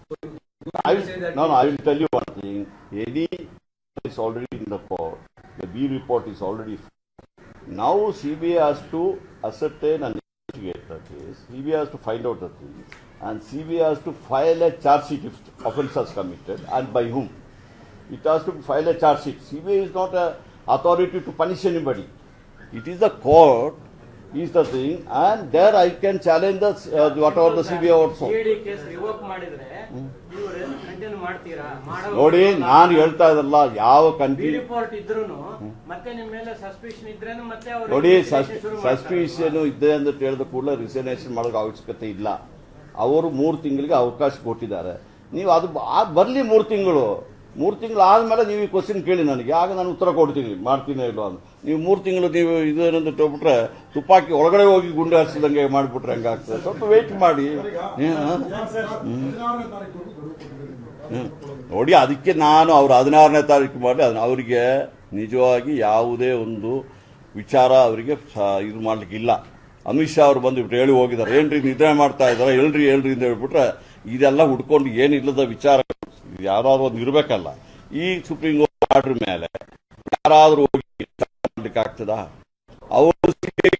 B: I will,
F: say that
B: no, no, I will tell you one thing. Any is already in the court. The B report is already. Now CBI has to ascertain and investigate the case. CBI has to find out the things, and CBI has to file a charge sheet if offence was committed and by whom. It has to file a charge sheet. CBI is not a authority to punish anybody. It is the court is the thing, and there I can challenge the uh, whatever the CBI also.
D: CID case revoke ಮಾಡಿದ್ರೆ ನೀವು continue ಮಾಡ್ತೀರಾ ಮಾಡಲ್ಲ
B: ನೋಡಿ ನಾನು ಹೇಳ್ತಾ ಇದ್ದಲ್ಲ ಯಾವ
D: B
B: country
D: report ಇದ್ರೂನು ಮತ್ತೆ ನಿಮ್ ಮೇಲೆ ಸಸ್ಪಿಷನ್ ಇದ್ರೇನು ಮತ್ತೆ ಅವ್ರು
B: ನೋಡಿ
D: investigation ಶುರು ಮಾಡ್ತಾರೆ.
B: ಸಸ್ಪಿಷನ್ ಇದೆ ಅಂತ ಹೇಳಿದ ಕೂಡಲೇ ರಿಸೈನೇಷನ್ ಮಾಡೋಕೆ ಅವಶ್ಯಕತೆ ಇಲ್ಲ ಅವರು ಮೂರು ತಿಂಗಳಿಗೆ ಅವಕಾಶ ಕೊಟ್ಟಿದ್ದಾರೆ ನೀವು ಅದು ಬ- ಬರ್ಲಿ ಮೂರು ತಿಂಗಳು ಮೂರು ತಿಂಗಳು ಆದ್ಮೇಲೆ ನೀವು ಈ ಕ್ವಶನ್ ಕೇಳಿ ನನಗೆ ಆಗ ನಾನು ಉತ್ತರ ಕೊಡ್ತೀನಿ ಮಾಡ್ತೀನಿ ಇಲ್ವಾ ಅಂತ ನೀವು ಮೂರು ತಿಂಗಳು ನೀವು ಇದು ಏನಂತ ತಗೊಬಿಟ್ರೆ ತುಪ್ಪಾಕಿ ಒಳಗಡೆ ಹೋಗಿ ಗುಂಡು ಹರಿಸಿದಂಗೆ ಮಾಡಿಬಿಟ್ರೆ ಹೆಂಗಾಗ್ತದೆ ಸ್ವಲ್ಪ ವೆಯ್ಟ್ ಮಾಡಿ ಹ್ಮ್, ಹ್ಮ್.
C: ಹದಿನಾರನೇ ತಾರೀಕು ಗಡುವು ಕೊಟ್ಟಿದ್ದೀರಿ ನೀವು.
B: ಹ್ಮ್. ನೋಡಿ ಅದಕ್ಕೆ ನಾನು ಅವ್ರು ಹದಿನಾರನೇ ತಾರೀಕು ಮಾಡಿ ಅದನ್ನ ಅವರಿಗೆ ನಿಜವಾಗಿ ಯಾವುದೇ ಒಂದು ವಿಚಾರ ಅವರಿಗೆ ಇದು ಮಾಡ್ಲಿಕ್ಕೆ ಇಲ್ಲ ಅಮಿತ್ ಶಾ ಅವ್ರು ಬಂದು ಹೇಳಿ ಹೋಗಿದ್ದಾರೆ ಏನ್ರಿ ನಿದ್ರೆ ಮಾಡ್ತಾ ಇದಾರೆ ಹೇಳ್ರಿ ಹೇಳ್ರಿ ಅಂತ ಹೇಳ್ಬಿಟ್ರೆ ಇದೆಲ್ಲ ಹುಡ್ಕೊಂಡು ಏನಿಲ್ಲದ ವಿಚಾರ ಯಾರಾದ್ರೂ ಒಂದು ಇರಬೇಕಲ್ಲ ಈ ಸುಪ್ರೀಂ ಕೋರ್ಟ್ ಆರ್ಡರ್ ಮೇಲೆ ಯಾರಾದ್ರೂ ಹೋಗಿ ಮಾಡ್ಲಿಕ್ಕೆ ಆಗ್ತದಾ ಅವರು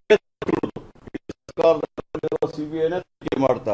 B: ಸಿಬಿಐನೇ ತನಿಖೆ ಮಾಡ್ತಾ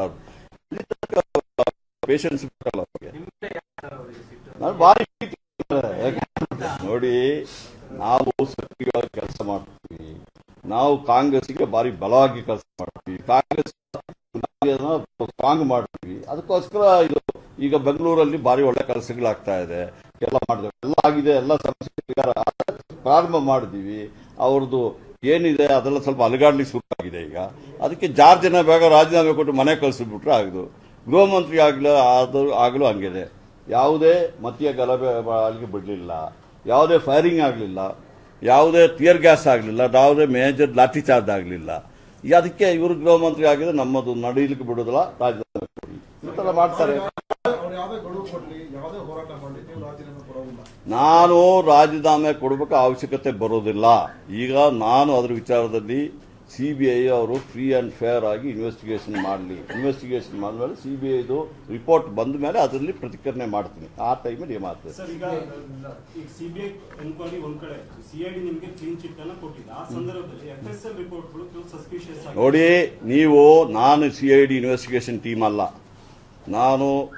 B: ಪೇಷನ್ಸ್ ಬೇಕಲ್ಲ ಅವ್ರಿಗೆ ನಾನು ಭಾರಿ ಪ್ರೀತಿ ಮಾಡ್ತಾರೆ. ಯಾಕಂದ್ರೆ ನೋಡಿ ನಾವು ಸಕ್ರಿಯವಾಗಿ ಕೆಲಸ ಮಾಡ್ತೀವಿ ನಾವು ಕಾಂಗ್ರೆಸ್ಗೆ ಭಾರಿ ಬಲವಾಗಿ ಕೆಲಸ ಮಾಡ್ತೀವಿ ಕಾಂಗ್ರೆಸ್ ಸ್ಟ್ರಾಂಗ್ ಮಾಡ್ತೀವಿ ಅದಕ್ಕೋಸ್ಕರ ಇದು ಈಗ ಬೆಂಗಳೂರಲ್ಲಿ ಭಾರಿ ಒಳ್ಳೆ ಕೆಲಸಗಳಾಗ್ತಾ ಇದೆ ಎಲ್ಲ ಮಾಡಿದೆ ಎಲ್ಲ ಆಗಿದೆ ಎಲ್ಲ ಸಮಸ್ಯೆ ಪರಿಹಾರ ಆದ- ಪ್ರಾರಂಭ ಮಾಡಿದೀವಿ ಅವ್ರದ್ದು ಏನಿದೆ ಅದೆಲ್ಲ ಸ್ವಲ್ಪ ಅಲುಗಾಡ್ಲಿಕ್ಕೆ ಶುರು ಆಗಿದೆ ಈಗ ಅದಕ್ಕೆ ಜಾರ್ಜನ ಬೇಗ ರಾಜೀನಾಮೆ ಕೊಟ್ಟು ಮನೆ ಕಳಿಸಿಬಿಟ್ರೆ ಆಗುದು ಗೃಹ ಮಂತ್ರಿ ಆಗಲು ಆದರೂ ಆಗಲೂ ಹಂಗಿದೆ ಯಾವುದೇ ಮತೀಯ ಗಲಭೆ ಅಲ್ಲಿಗೆ ಬಿಡಲಿಲ್ಲ ಯಾವುದೇ ಫೈರಿಂಗ್ ಆಗಲಿಲ್ಲ ಯಾವುದೇ ಟಿಯರ್ ಗ್ಯಾಸ್ ಆಗಲಿಲ್ಲ ಯಾವುದೇ ಮೇಜರ್ ಲಾಠಿ ಚಾರ್ಜ್ ಆಗಲಿಲ್ಲ ಈ ಅದಕ್ಕೆ ಇವರು ಗೃಹ ಮಂತ್ರಿ ಆಗಿದ್ರೆ ನಮ್ಮದು ನಡೀಲಿಕ್ಕೆ ಬಿಡೋದಿಲ್ಲ ರಾಜೀನಾಮೆ ಕೊಡಿ ಈ ಥರ ಮಾಡ್ತಾರೆ
C: ಅವ್ರು ಯಾವುದೇ ಗಡುವು ಕೊಡ್ಲಿ ಯಾವುದೇ ಹೋರಾಟ ಮಾಡಲಿ ನೀವು ರಾಜೀನಾಮೆ ಕೊಡೋದಿಲ್ಲ
B: ನಾನು ರಾಜೀನಾಮೆ ಕೊಡಬೇಕು ಅವಶ್ಯಕತೆ ಬರೋದಿಲ್ಲ ಈಗ ನಾನು ಅದರ ವಿಚಾರದಲ್ಲಿ ಸಿ ಬಿ ಐ ಅವರು ಫ್ರೀ ಅಂಡ್ ಫೇರ್ ಆಗಿ ಇನ್ವೆಸ್ಟಿಗೇಷನ್ ಮಾಡಲಿ ಇನ್ವೆಸ್ಟಿಗೇಷನ್ ಮಾಡಿದ್ಮೇಲೆ ಸಿ ಬಿ ಐದು ರಿಪೋರ್ಟ್ ಬಂದ ಮೇಲೆ ಅದರಲ್ಲಿ ಪ್ರತಿಕರಣೆ ಮಾಡ್ತೀನಿ ಆ ಟೈಮಲ್ಲಿ ಏಮಾಗ್ತದೆ
E: ಸರ್ ಈಗ ಈಗ ಸಿಬಿಐ ಎನ್ಕ್ವೈರಿ ಒಂದ್ ಕಡೆ ಸಿಐಡಿ ನಿಮ್ಗೆ ಕ್ಲೀನ್ ಚಿಟ್ ಅನ್ನ ಕೊಟ್ಟಿದೆ ಆ ಸಂದರ್ಭದಲ್ಲಿ ಎಫ್ ಎಸ್ ಎಲ್ ರಿಪೋರ್ಟ್ಗಳು ಕೆಲವು ಸಸ್ಪಿಷಿಯಸ್ ಆಗಿ
B: ನೋಡಿ ನೀವು ನಾನು C I D investigation team ಅಲ್ಲ ನಾನು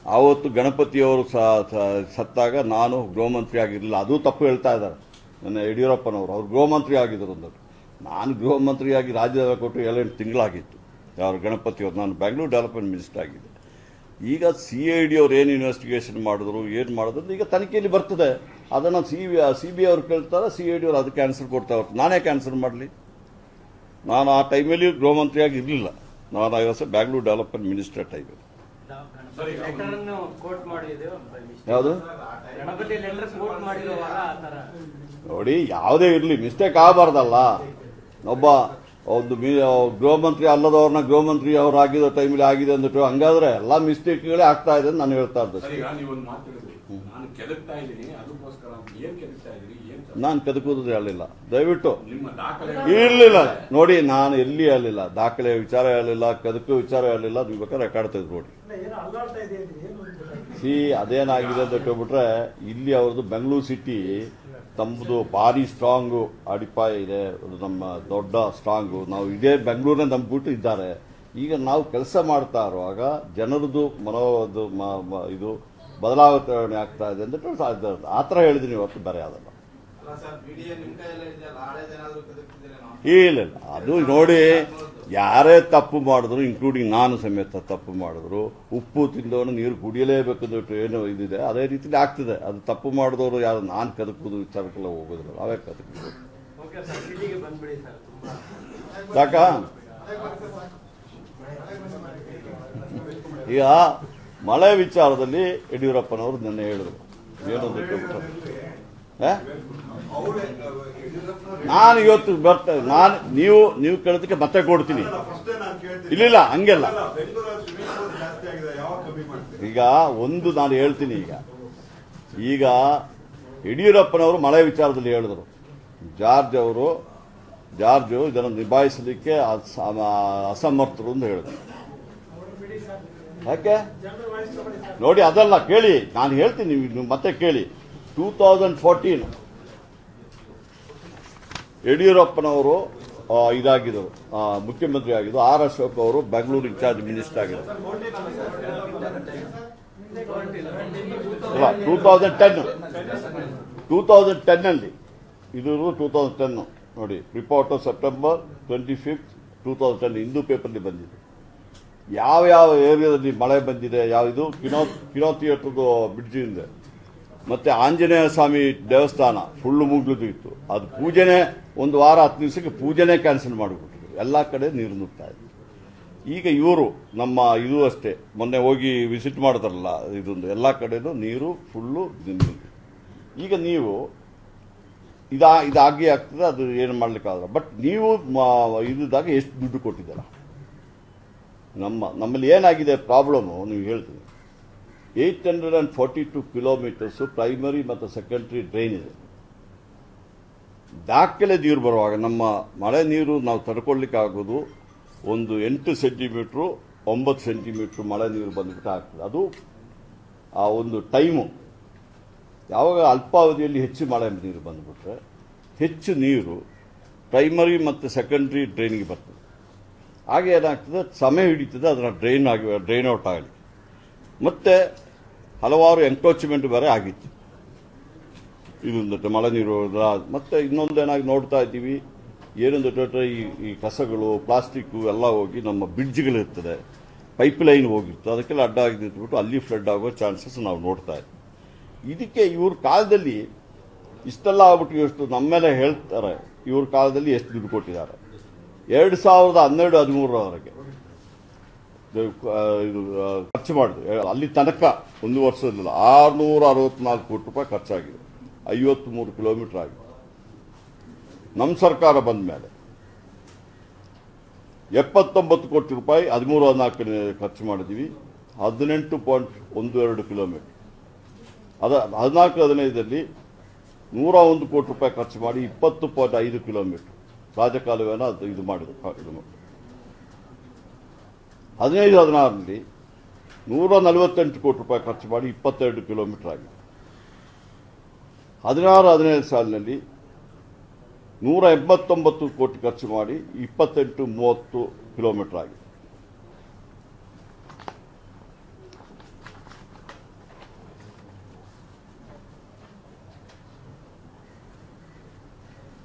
B: ಆವತ್ತು ಗಣಪತಿಯವರು ಸ- ಸ- ಸತ್ತಾಗ ನಾನು ಗೃಹ ಮಂತ್ರಿ ಆಗಿರಲಿಲ್ಲ ಅದು ತಪ್ಪು ಹೇಳ್ತಾ ಇದ್ದಾರೆ ನನ್ನ ಯಡಿಯೂರಪ್ಪನವರು ಅವ್ರು ಗೃಹ ಮಂತ್ರಿ ಆಗಿದ್ದರು ಅಂದರು ನಾನು ಗೃಹ ಮಂತ್ರಿಯಾಗಿ ರಾಜ್ಯದ ಕೊಟ್ಟು ಏಳೆಂಟು ತಿಂಗಳಾಗಿತ್ತು ಯಾರು ಗಣಪತಿಯವರು ನಾನು ಬ್ಯಾಂಗ್ಳೂರ್ ಡೆವಲಪ್ಮೆಂಟ್ ಮಿನಿಸ್ಟರ್ ಆಗಿದ್ದೆ ಈಗ ಸಿ ಐ ಡಿ ಅವ್ರು ಏನು ಇನ್ವೆಸ್ಟಿಗೇಷನ್ ಮಾಡಿದ್ರು ಏನು ಮಾಡಿದ್ರು ಅಂತ ಈಗ ತನಿಖೆಯಲ್ಲಿ ಬರ್ತದೆ ಅದನ್ನು ಸಿ ಬಿ ಸಿ ಬಿ ಅವ್ರು ಕೇಳ್ತಾರೆ ಸಿ ಐ ಡಿ ಅವ್ರು ಅದಕ್ಕೆ ಆನ್ಸರ್ ಕೊಡ್ತಾ ಹೊರತು ನಾನೇ ಕ್ಯಾನ್ಸಲ್ ಮಾಡಲಿ ನಾನು ಆ ಟೈಮಲ್ಲಿ ಗೃಹ ಮಂತ್ರಿಯಾಗಿ ಇರಲಿಲ್ಲ ನಾನು I was Bangalore development minister ಟೈಮಲ್ಲಿ
D: ಲೆಟರ್ ಅನ್ನು ಕೋಟ್ ಮಾಡಿದೆವು
B: ಯಾವುದು
D: ಗಣಪತಿ ಲೆಟರ್ ಕೋಟ್ ಮಾಡಿರುವಾಗ ಆ ತರ
B: ನೋಡಿ ಯಾವುದೇ ಇರಲಿ ಮಿಸ್ಟೇಕ್ ಆಗಬಾರ್ದಲ್ಲ ಒಬ್ಬ ಒಂದು ಮಿ ಗೃಹ ಮಂತ್ರಿ ಅಲ್ಲದವ್ರನ್ನ ಗೃಹ ಮಂತ್ರಿ ಅವ್ರು ಆಗಿರೋ ಟೈಮಲ್ಲಿ ಆಗಿದೆ ಅಂದ್ಬಿಟ್ಟು ಹಂಗಾದ್ರೆ ಎಲ್ಲ ಮಿಸ್ಟೇಕ್ಗಳೇ ಆಗ್ತಾ ಇದೆ ಅಂತ ನಾನು ಹೇಳ್ತಾ ಇದ್ದೆ
G: ಸರ್ ಈಗ ನೀವು ಒಂದು ಮಾತು ಹೇಳಿದ್ರಿ ನಾನು ಕೆದಕ್ತಾ ಇದ್ದೀನಿ ಅದಕ್ಕೋಸ್ಕರ ಅಂತ ಏನ್ ಕೆದಕ್ತಾ ಇದ್ದೀರಿ ಏನ್ ತ-
B: ನಾನು ಕದಕೋದು ಹೇಳಿಲ್ಲ ದಯವಿಟ್ಟು
G: ನಿಮ್ಮ ದಾಖಲೆ
B: ಇರಲಿಲ್ಲ ನೋಡಿ ನಾನು ಎಲ್ಲಿ ಹೇಳಲಿಲ್ಲ ದಾಖಲೆ ವಿಚಾರ ಹೇಳಲಿಲ್ಲ ಕದಕು ವಿಚಾರ ಹೇಳಲಿಲ್ಲ ನೀವು ಬೇಕಾದ್ರೆ ರೆಕಾರ್ಡ್ ತೆಗೆದು ನೋಡಿ
C: ಏನೋ ಅಲ್ಲಾಡ್ತಾ ಇದೆ ಅಂತ ಏನು ಗೊತ್ತಾಗ್ತಿಲ್ಲ.
B: ಸಿ ಅದೇನಾಗಿದೆ ಅಂತ ಹೇಳ್ಬಿಟ್ರೆ ಇಲ್ಲಿ ಅವ್ರದ್ದು ಬೆಂಗಳೂರು ಸಿಟಿ ತಮ್ಮದು ಭಾರಿ ಸ್ಟ್ರಾಂಗು ಅಡಿಪಾಯ ಇದೆ ಅದು ನಮ್ಮ ದೊಡ್ಡ ಸ್ಟ್ರಾಂಗು ನಾವು ಇದೇ ಬೆಂಗಳೂರನ್ನ ನಂಬಿಬಿಟ್ಟು ಇದ್ದಾರೆ ಈಗ ನಾವು ಕೆಲಸ ಮಾಡ್ತಾ ಇರುವಾಗ ಜನರದು ಮನೋ ಅದು ಮ- ಮ- ಇದು ಬದಲಾವಣೆ ಆಗ್ತಾ ಇದೆ ಅಂದ್ಬಿಟ್ಟು ಆ ಥರ ಹೇಳಿದ್ದೀನಿ ಇವತ್ತು ಬೇರೆ ಅದಲ್ಲ
H: ಅಲ್ಲ ಸರ್ ಬಿಡಿಎ ನಿಮ್ ಕೈಯಲ್ಲೇ ಇದೆಯಲ್ಲ ಹಳೇದೇನಾದ್ರೂ ಕದಕ್ತಿದ್ದೀರೇನೋ
B: ಇಲ್ಲ ಇಲ್ಲ ಅದು ನೋಡಿ ಯಾರೇ ತಪ್ಪು ಮಾಡಿದ್ರು ಇನ್ಕ್ಲೂಡಿಂಗ್ ನಾನು ಸಮೇತ ತಪ್ಪು ಮಾಡಿದ್ರು ಉಪ್ಪು ತಿಂದವನು ನೀರು ಕುಡಿಯಲೇಬೇಕು ಅಂದ್ಬಿಟ್ಟು ಏನು ಇದಿದೆ ಅದೇ ರೀತಿಲಿ ಆಗ್ತದೆ ಅದು ತಪ್ಪು ಮಾಡಿದವರು ಯಾರು ನಾನು ಕದಕುವುದು ವಿಚಾರಕ್ಕೆಲ್ಲ ಹೋಗೋದಿಲ್ಲ ನಾವೇ ಕದಕ್ಬೋದು
D: ಓಕೆ ಸರ್ ಸಿಟಿಗೆ ಬಂದ್ಬಿಡಿ ಸರ್ ತುಂಬಾ
B: ಸಾಕ ಈಗ ಮಳೆ ವಿಚಾರದಲ್ಲಿ ಯಡಿಯೂರಪ್ಪನವರು ನಿನ್ನೆ ಹೇಳಿದ್ರು ಏನು ಅಂತ ಹೇಳ್ಬಿಟ್ಟು ಆ? ನಾನು ಇವತ್ತು ಬರ್ತಾ ನಾನು ನೀವು ನೀವು ಕೇಳೋದಕ್ಕೆ ಮತ್ತೆ ಕೊಡ್ತೀನಿ ಇಲ್ಲಿಲ್ಲ ಹಂಗೆಲ್ಲ ಈಗ ಒಂದು ನಾನು ಹೇಳ್ತೀನಿ ಈಗ ಈಗ ಯಡಿಯೂರಪ್ಪನವರು ಮಳೆ ವಿಚಾರದಲ್ಲಿ ಹೇಳಿದ್ರು ಜಾರ್ಜ್ ಅವರು ಜಾರ್ಜ್ ಇದನ್ನು ನಿಭಾಯಿಸಲಿಕ್ಕೆ ಅಸ- ಅಸಮರ್ಥರು ಅಂತ ಹೇಳಿದ್ರು ಯಾಕೆ ನೋಡಿ ಅದಲ್ಲ ಕೇಳಿ ನಾನು ಹೇಳ್ತೀನಿ ನೀವು ನೀವು ಮತ್ತೆ ಕೇಳಿ ಟೂ ತೌಸಂಡ್ ಫೋರ್ಟೀನ್ ಯಡಿಯೂರಪ್ಪನವರು ಆ, ಇದಾಗಿದ್ದರು ಆ, ಮುಖ್ಯಮಂತ್ರಿ ಆಗಿದ್ದು ಆರ್ ಅಶೋಕ್ ಅವರು ಬೆಂಗಳೂರು ಇನ್ಚಾರ್ಜ್ ಮಿನಿಸ್ಟರ್ ಆಗಿದ್ದರು ಇಲ್ಲ two thousand ten two thousand ಟೆನ್ನಲ್ಲಿ ಇದು ಟೂ ತೌಸಂಡ್ ಟೆನ್ ನೋಡಿ report September twenty fifth two thousand ten Hindu ಪೇಪರ್ಲಿ ಬಂದಿದೆ ಯಾವ ಯಾವ ಏರಿಯಾದಲ್ಲಿ ಮಳೆ ಬಂದಿದೆ ಯಾವ ಇದು ಕಿನೋ ಕಿನೋ ಥಿಯೇಟರ್ದು ಬ್ರಿಡ್ಜ್ ಇದೆ ಮತ್ತೆ ಆಂಜನೇಯ ಸ್ವಾಮಿ ದೇವಸ್ಥಾನ ಫುಲ್ಲು ಮುಗ್ಲುದು ಇತ್ತು ಅದು ಪೂಜೆನೇ ಒಂದು ವಾರ ಹತ್ತು ದಿವಸಕ್ಕೆ ಪೂಜೆನೇ ಕ್ಯಾನ್ಸಲ್ ಮಾಡಿಬಿಟ್ರು ಎಲ್ಲ ಕಡೆ ನೀರು ನುಗ್ತಾ ಇದೆ ಈಗ ಇವರು ನಮ್ಮ ಇದು ಅಷ್ಟೇ ಮೊನ್ನೆ ಹೋಗಿ ವಿಸಿಟ್ ಮಾಡಿದ್ರಲ್ಲ ಇದೊಂದು ಎಲ್ಲ ಕಡೆನೂ ನೀರು ಫುಲ್ಲು ನಿಂತಿದೆ ಈಗ ನೀವು ಇದಾ ಇದಾಗಿ ಆಗ್ತದೆ ಅದು ಏನು ಮಾಡ್ಲಿಕ್ಕಾಗಲ್ಲ ಬಟ್ ನೀವು ಮ- ಇದ್ದಾಗ ಎಷ್ಟು ದುಡ್ಡು ಕೊಟ್ಟಿದ್ದೀರ ನಮ್ಮ ನಮ್ಮಲ್ಲಿ ಏನಾಗಿದೆ ಪ್ರಾಬ್ಲಮ್ಮು ನೀವು ಹೇಳ್ತೀನಿ eight hundred and forty two kilometres primary ಮತ್ತು ಸೆಕೆಂಡ್ರಿ ಡ್ರೈನ್ ಇದೆ ದಾಖಲೆ ನೀರು ಬರುವಾಗ ನಮ್ಮ ಮಳೆ ನೀರು ನಾವು ತಡ್ಕೊಳ್ಳಿಕ್ಕಾಗೋದು ಒಂದು ಎಂಟು ಸೆಂಟಿಮೀಟ್ರು ಒಂಬತ್ತು ಸೆಂಟಿಮೀಟ್ರ್ ಮಳೆ ನೀರು ಬಂದ್ಬಿಟ್ಟು ಆಗ್ತದೆ ಅದು ಆ ಒಂದು ಟೈಮು ಯಾವಾಗ ಅಲ್ಪಾವಧಿಯಲ್ಲಿ ಹೆಚ್ಚು ಮಳೆ ನೀರು ಬಂದುಬಿಟ್ರೆ ಹೆಚ್ಚು ನೀರು ಪ್ರೈಮರಿ ಮತ್ತು ಸೆಕೆಂಡ್ರಿ ಡ್ರೈನಿಗೆ ಬರ್ತದೆ ಹಾಗೆ ಏನಾಗ್ತದೆ ಸಮಯ ಹಿಡಿತದೆ ಅದನ್ನು ಡ್ರೈನ್ ಆಗಿ ಡ್ರೈನ್ ಔಟ್ ಆಗಲಿ ಮತ್ತೆ ಹಲವಾರು ಎಂಕ್ರೋಚ್ಮೆಂಟ್ ಬೇರೆ ಆಗಿತ್ತು ಇದೊಂದು ಮಳೆ ನೀರು ರಾ- ಮತ್ತೆ ಇನ್ನೊಂದು ಏನಾಗಿ ನೋಡ್ತಾ ಇದ್ದೀವಿ ಏನೊಂದು ದೊಡ್ಡ ಈ ಈ ಕಸಗಳು ಪ್ಲಾಸ್ಟಿಕ್ಕು ಎಲ್ಲ ಹೋಗಿ ನಮ್ಮ ಬ್ರಿಡ್ಜ್ಗಳಿರ್ತದೆ ಪೈಪ್ ಲೈನ್ ಹೋಗಿರ್ತದೆ ಅದಕ್ಕೆಲ್ಲ ಅಡ್ಡ ಆಗಿ ನಿಂತ್ಬಿಟ್ಟು ಅಲ್ಲಿ ಫ್ಲಡ್ ಆಗೋ ಚಾನ್ಸಸ್ ನಾವು ನೋಡ್ತಾ ಇದ್ದೀವಿ ಇದಕ್ಕೆ ಇವ್ರ ಕಾಲದಲ್ಲಿ ಇಷ್ಟೆಲ್ಲ ಆಗ್ಬಿಟ್ಟು ಎಷ್ಟು ನಮ್ಮ ಮೇಲೆ ಹೇಳ್ತಾರೆ ಇವ್ರ ಕಾಲದಲ್ಲಿ ಎಷ್ಟು ದುಡ್ಡು ಕೊಟ್ಟಿದ್ದಾರೆ ಎರಡು ಸಾವಿರದ ಹನ್ನೆರಡು ಹದಿಮೂರರವರೆಗೆ ಇದು, ಆ, ಇದು ಆ, ಖರ್ಚು ಮಾಡಿದ್ರು ಅಲ್ಲಿ ತನಕ ಒಂದು ವರ್ಷದಲ್ಲಿ ಆರುನೂರ ಅರವತ್ನಾಲ್ಕು ಕೋಟಿ ರೂಪಾಯಿ ಖರ್ಚಾಗಿದೆ ಐವತ್ಮೂರು ಕಿಲೋಮೀಟರ್ ಆಗಿದೆ ನಮ್ಮ ಸರ್ಕಾರ ಬಂದ ಮೇಲೆ ಎಪ್ಪತ್ತೊಂಬತ್ತು ಕೋಟಿ ರೂಪಾಯಿ ಹದಿಮೂರು ಹದಿನಾಲ್ಕು ಖರ್ಚು ಮಾಡಿದ್ದೀವಿ ಹದಿನೆಂಟು ಪಾಯಿಂಟ್ ಒಂದು ಎರಡು ಕಿಲೋಮೀಟರ್ ಅದ ಹದಿನಾಲ್ಕು ಹದಿನೈದರಲ್ಲಿ ನೂರ ಒಂದು ಕೋಟಿ ರೂಪಾಯಿ ಖರ್ಚು ಮಾಡಿ ಇಪ್ಪತ್ತು ಪಾಯಿಂಟ್ ಐದು ಕಿಲೋಮೀಟರ್ ರಾಜಕಾಲುವೆನ ಅದು ಇದು ಮಾಡಿದ್ರು ಕ- ಇದು ಮಾಡಿ. ಹದಿನೈದು ಹದಿನಾರರಲ್ಲಿ ನೂರ ನಲವತ್ತೆಂಟು ಕೋಟಿ ರೂಪಾಯಿ ಖರ್ಚು ಮಾಡಿ ಇಪ್ಪತ್ತೆರಡು ಕಿಲೋಮೀಟರ್ ಆಗಿದೆ ಹದಿನಾರು ಹದಿನೈದು ಸಾಲಿನಲ್ಲಿ ನೂರ ಎಂಬತ್ತೊಂಬತ್ತು ಕೋಟಿ ಖರ್ಚು ಮಾಡಿ ಇಪ್ಪತ್ತೆಂಟು ಮೂವತ್ತು ಕಿಲೋಮೀಟರ್ ಆಗಿದೆ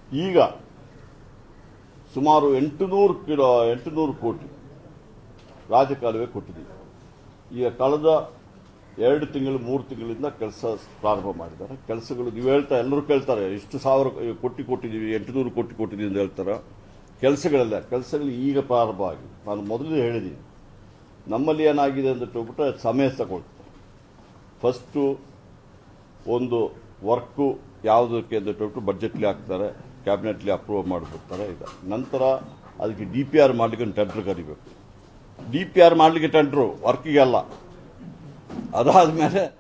B: ಈಗ ಸುಮಾರು ಎಂಟುನೂರು ಕಿಲೋ ಎಂಟುನೂರು ಕೋಟಿ ರಾಜಕಾಲುವೆ ಕೊಟ್ಟಿದ್ದೀವಿ ಈಗ ಕಳೆದ ಎರಡು ತಿಂಗಳು ಮೂರು ತಿಂಗಳಿಂದ ಕೆಲಸ ಪ್ರಾರಂಭ ಮಾಡಿದ್ದಾರೆ ಕೆಲಸಗಳು ನೀವು ಹೇಳ್ತಾ ಎಲ್ಲರೂ ಕೇಳ್ತಾರೆ ಎಷ್ಟು ಸಾವಿರ ಕೋಟಿ ಕೊಟ್ಟಿದ್ದೀವಿ ಎಂಟುನೂರು ಕೋಟಿ ಕೊಟ್ಟಿದ್ದೀವಿ ಅಂತ ಹೇಳ್ತಾರೆ ಕೆಲಸಗಳೆಲ್ಲ ಕೆಲಸಗಳು ಈಗ ಪ್ರಾರಂಭ ಆಗಿದೆ ನಾನು ಮೊದಲೇ ಹೇಳಿದ್ದೀನಿ ನಮ್ಮಲ್ಲಿ ಏನಾಗಿದೆ ಅಂತ ಹೇಳ್ಬಿಟ್ರೆ ಸಮಯ ತಗೊಳ್ತಾರೆ ಫಸ್ಟು ಒಂದು ವರ್ಕು ಯಾವುದಕ್ಕೆ ಅಂತ ಹೇಳ್ಬಿಟ್ಟು ಬಡ್ಜೆಟ್ಲಿ ಹಾಕ್ತಾರೆ ಕ್ಯಾಬಿನೆಟ್ಲಿ ಅಪ್ರೂವ್ ಮಾಡಿಬಿಡ್ತಾರೆ ಈಗ ನಂತರ ಅದಕ್ಕೆ ಡಿ ಪಿ ಆರ್ ಮಾಡಲಿಕ್ಕೆ ಒಂದು ಟೆಂಡರ್ ಕರಿಬೇಕು ಡಿ ಪಿ ಆರ್ ಮಾಡಲಿಕ್ಕೆ ಟೆಂಡ್ರು ವರ್ಕಿಗೆ ಅಲ್ಲ ಅದಾದ ಮೇಲೆ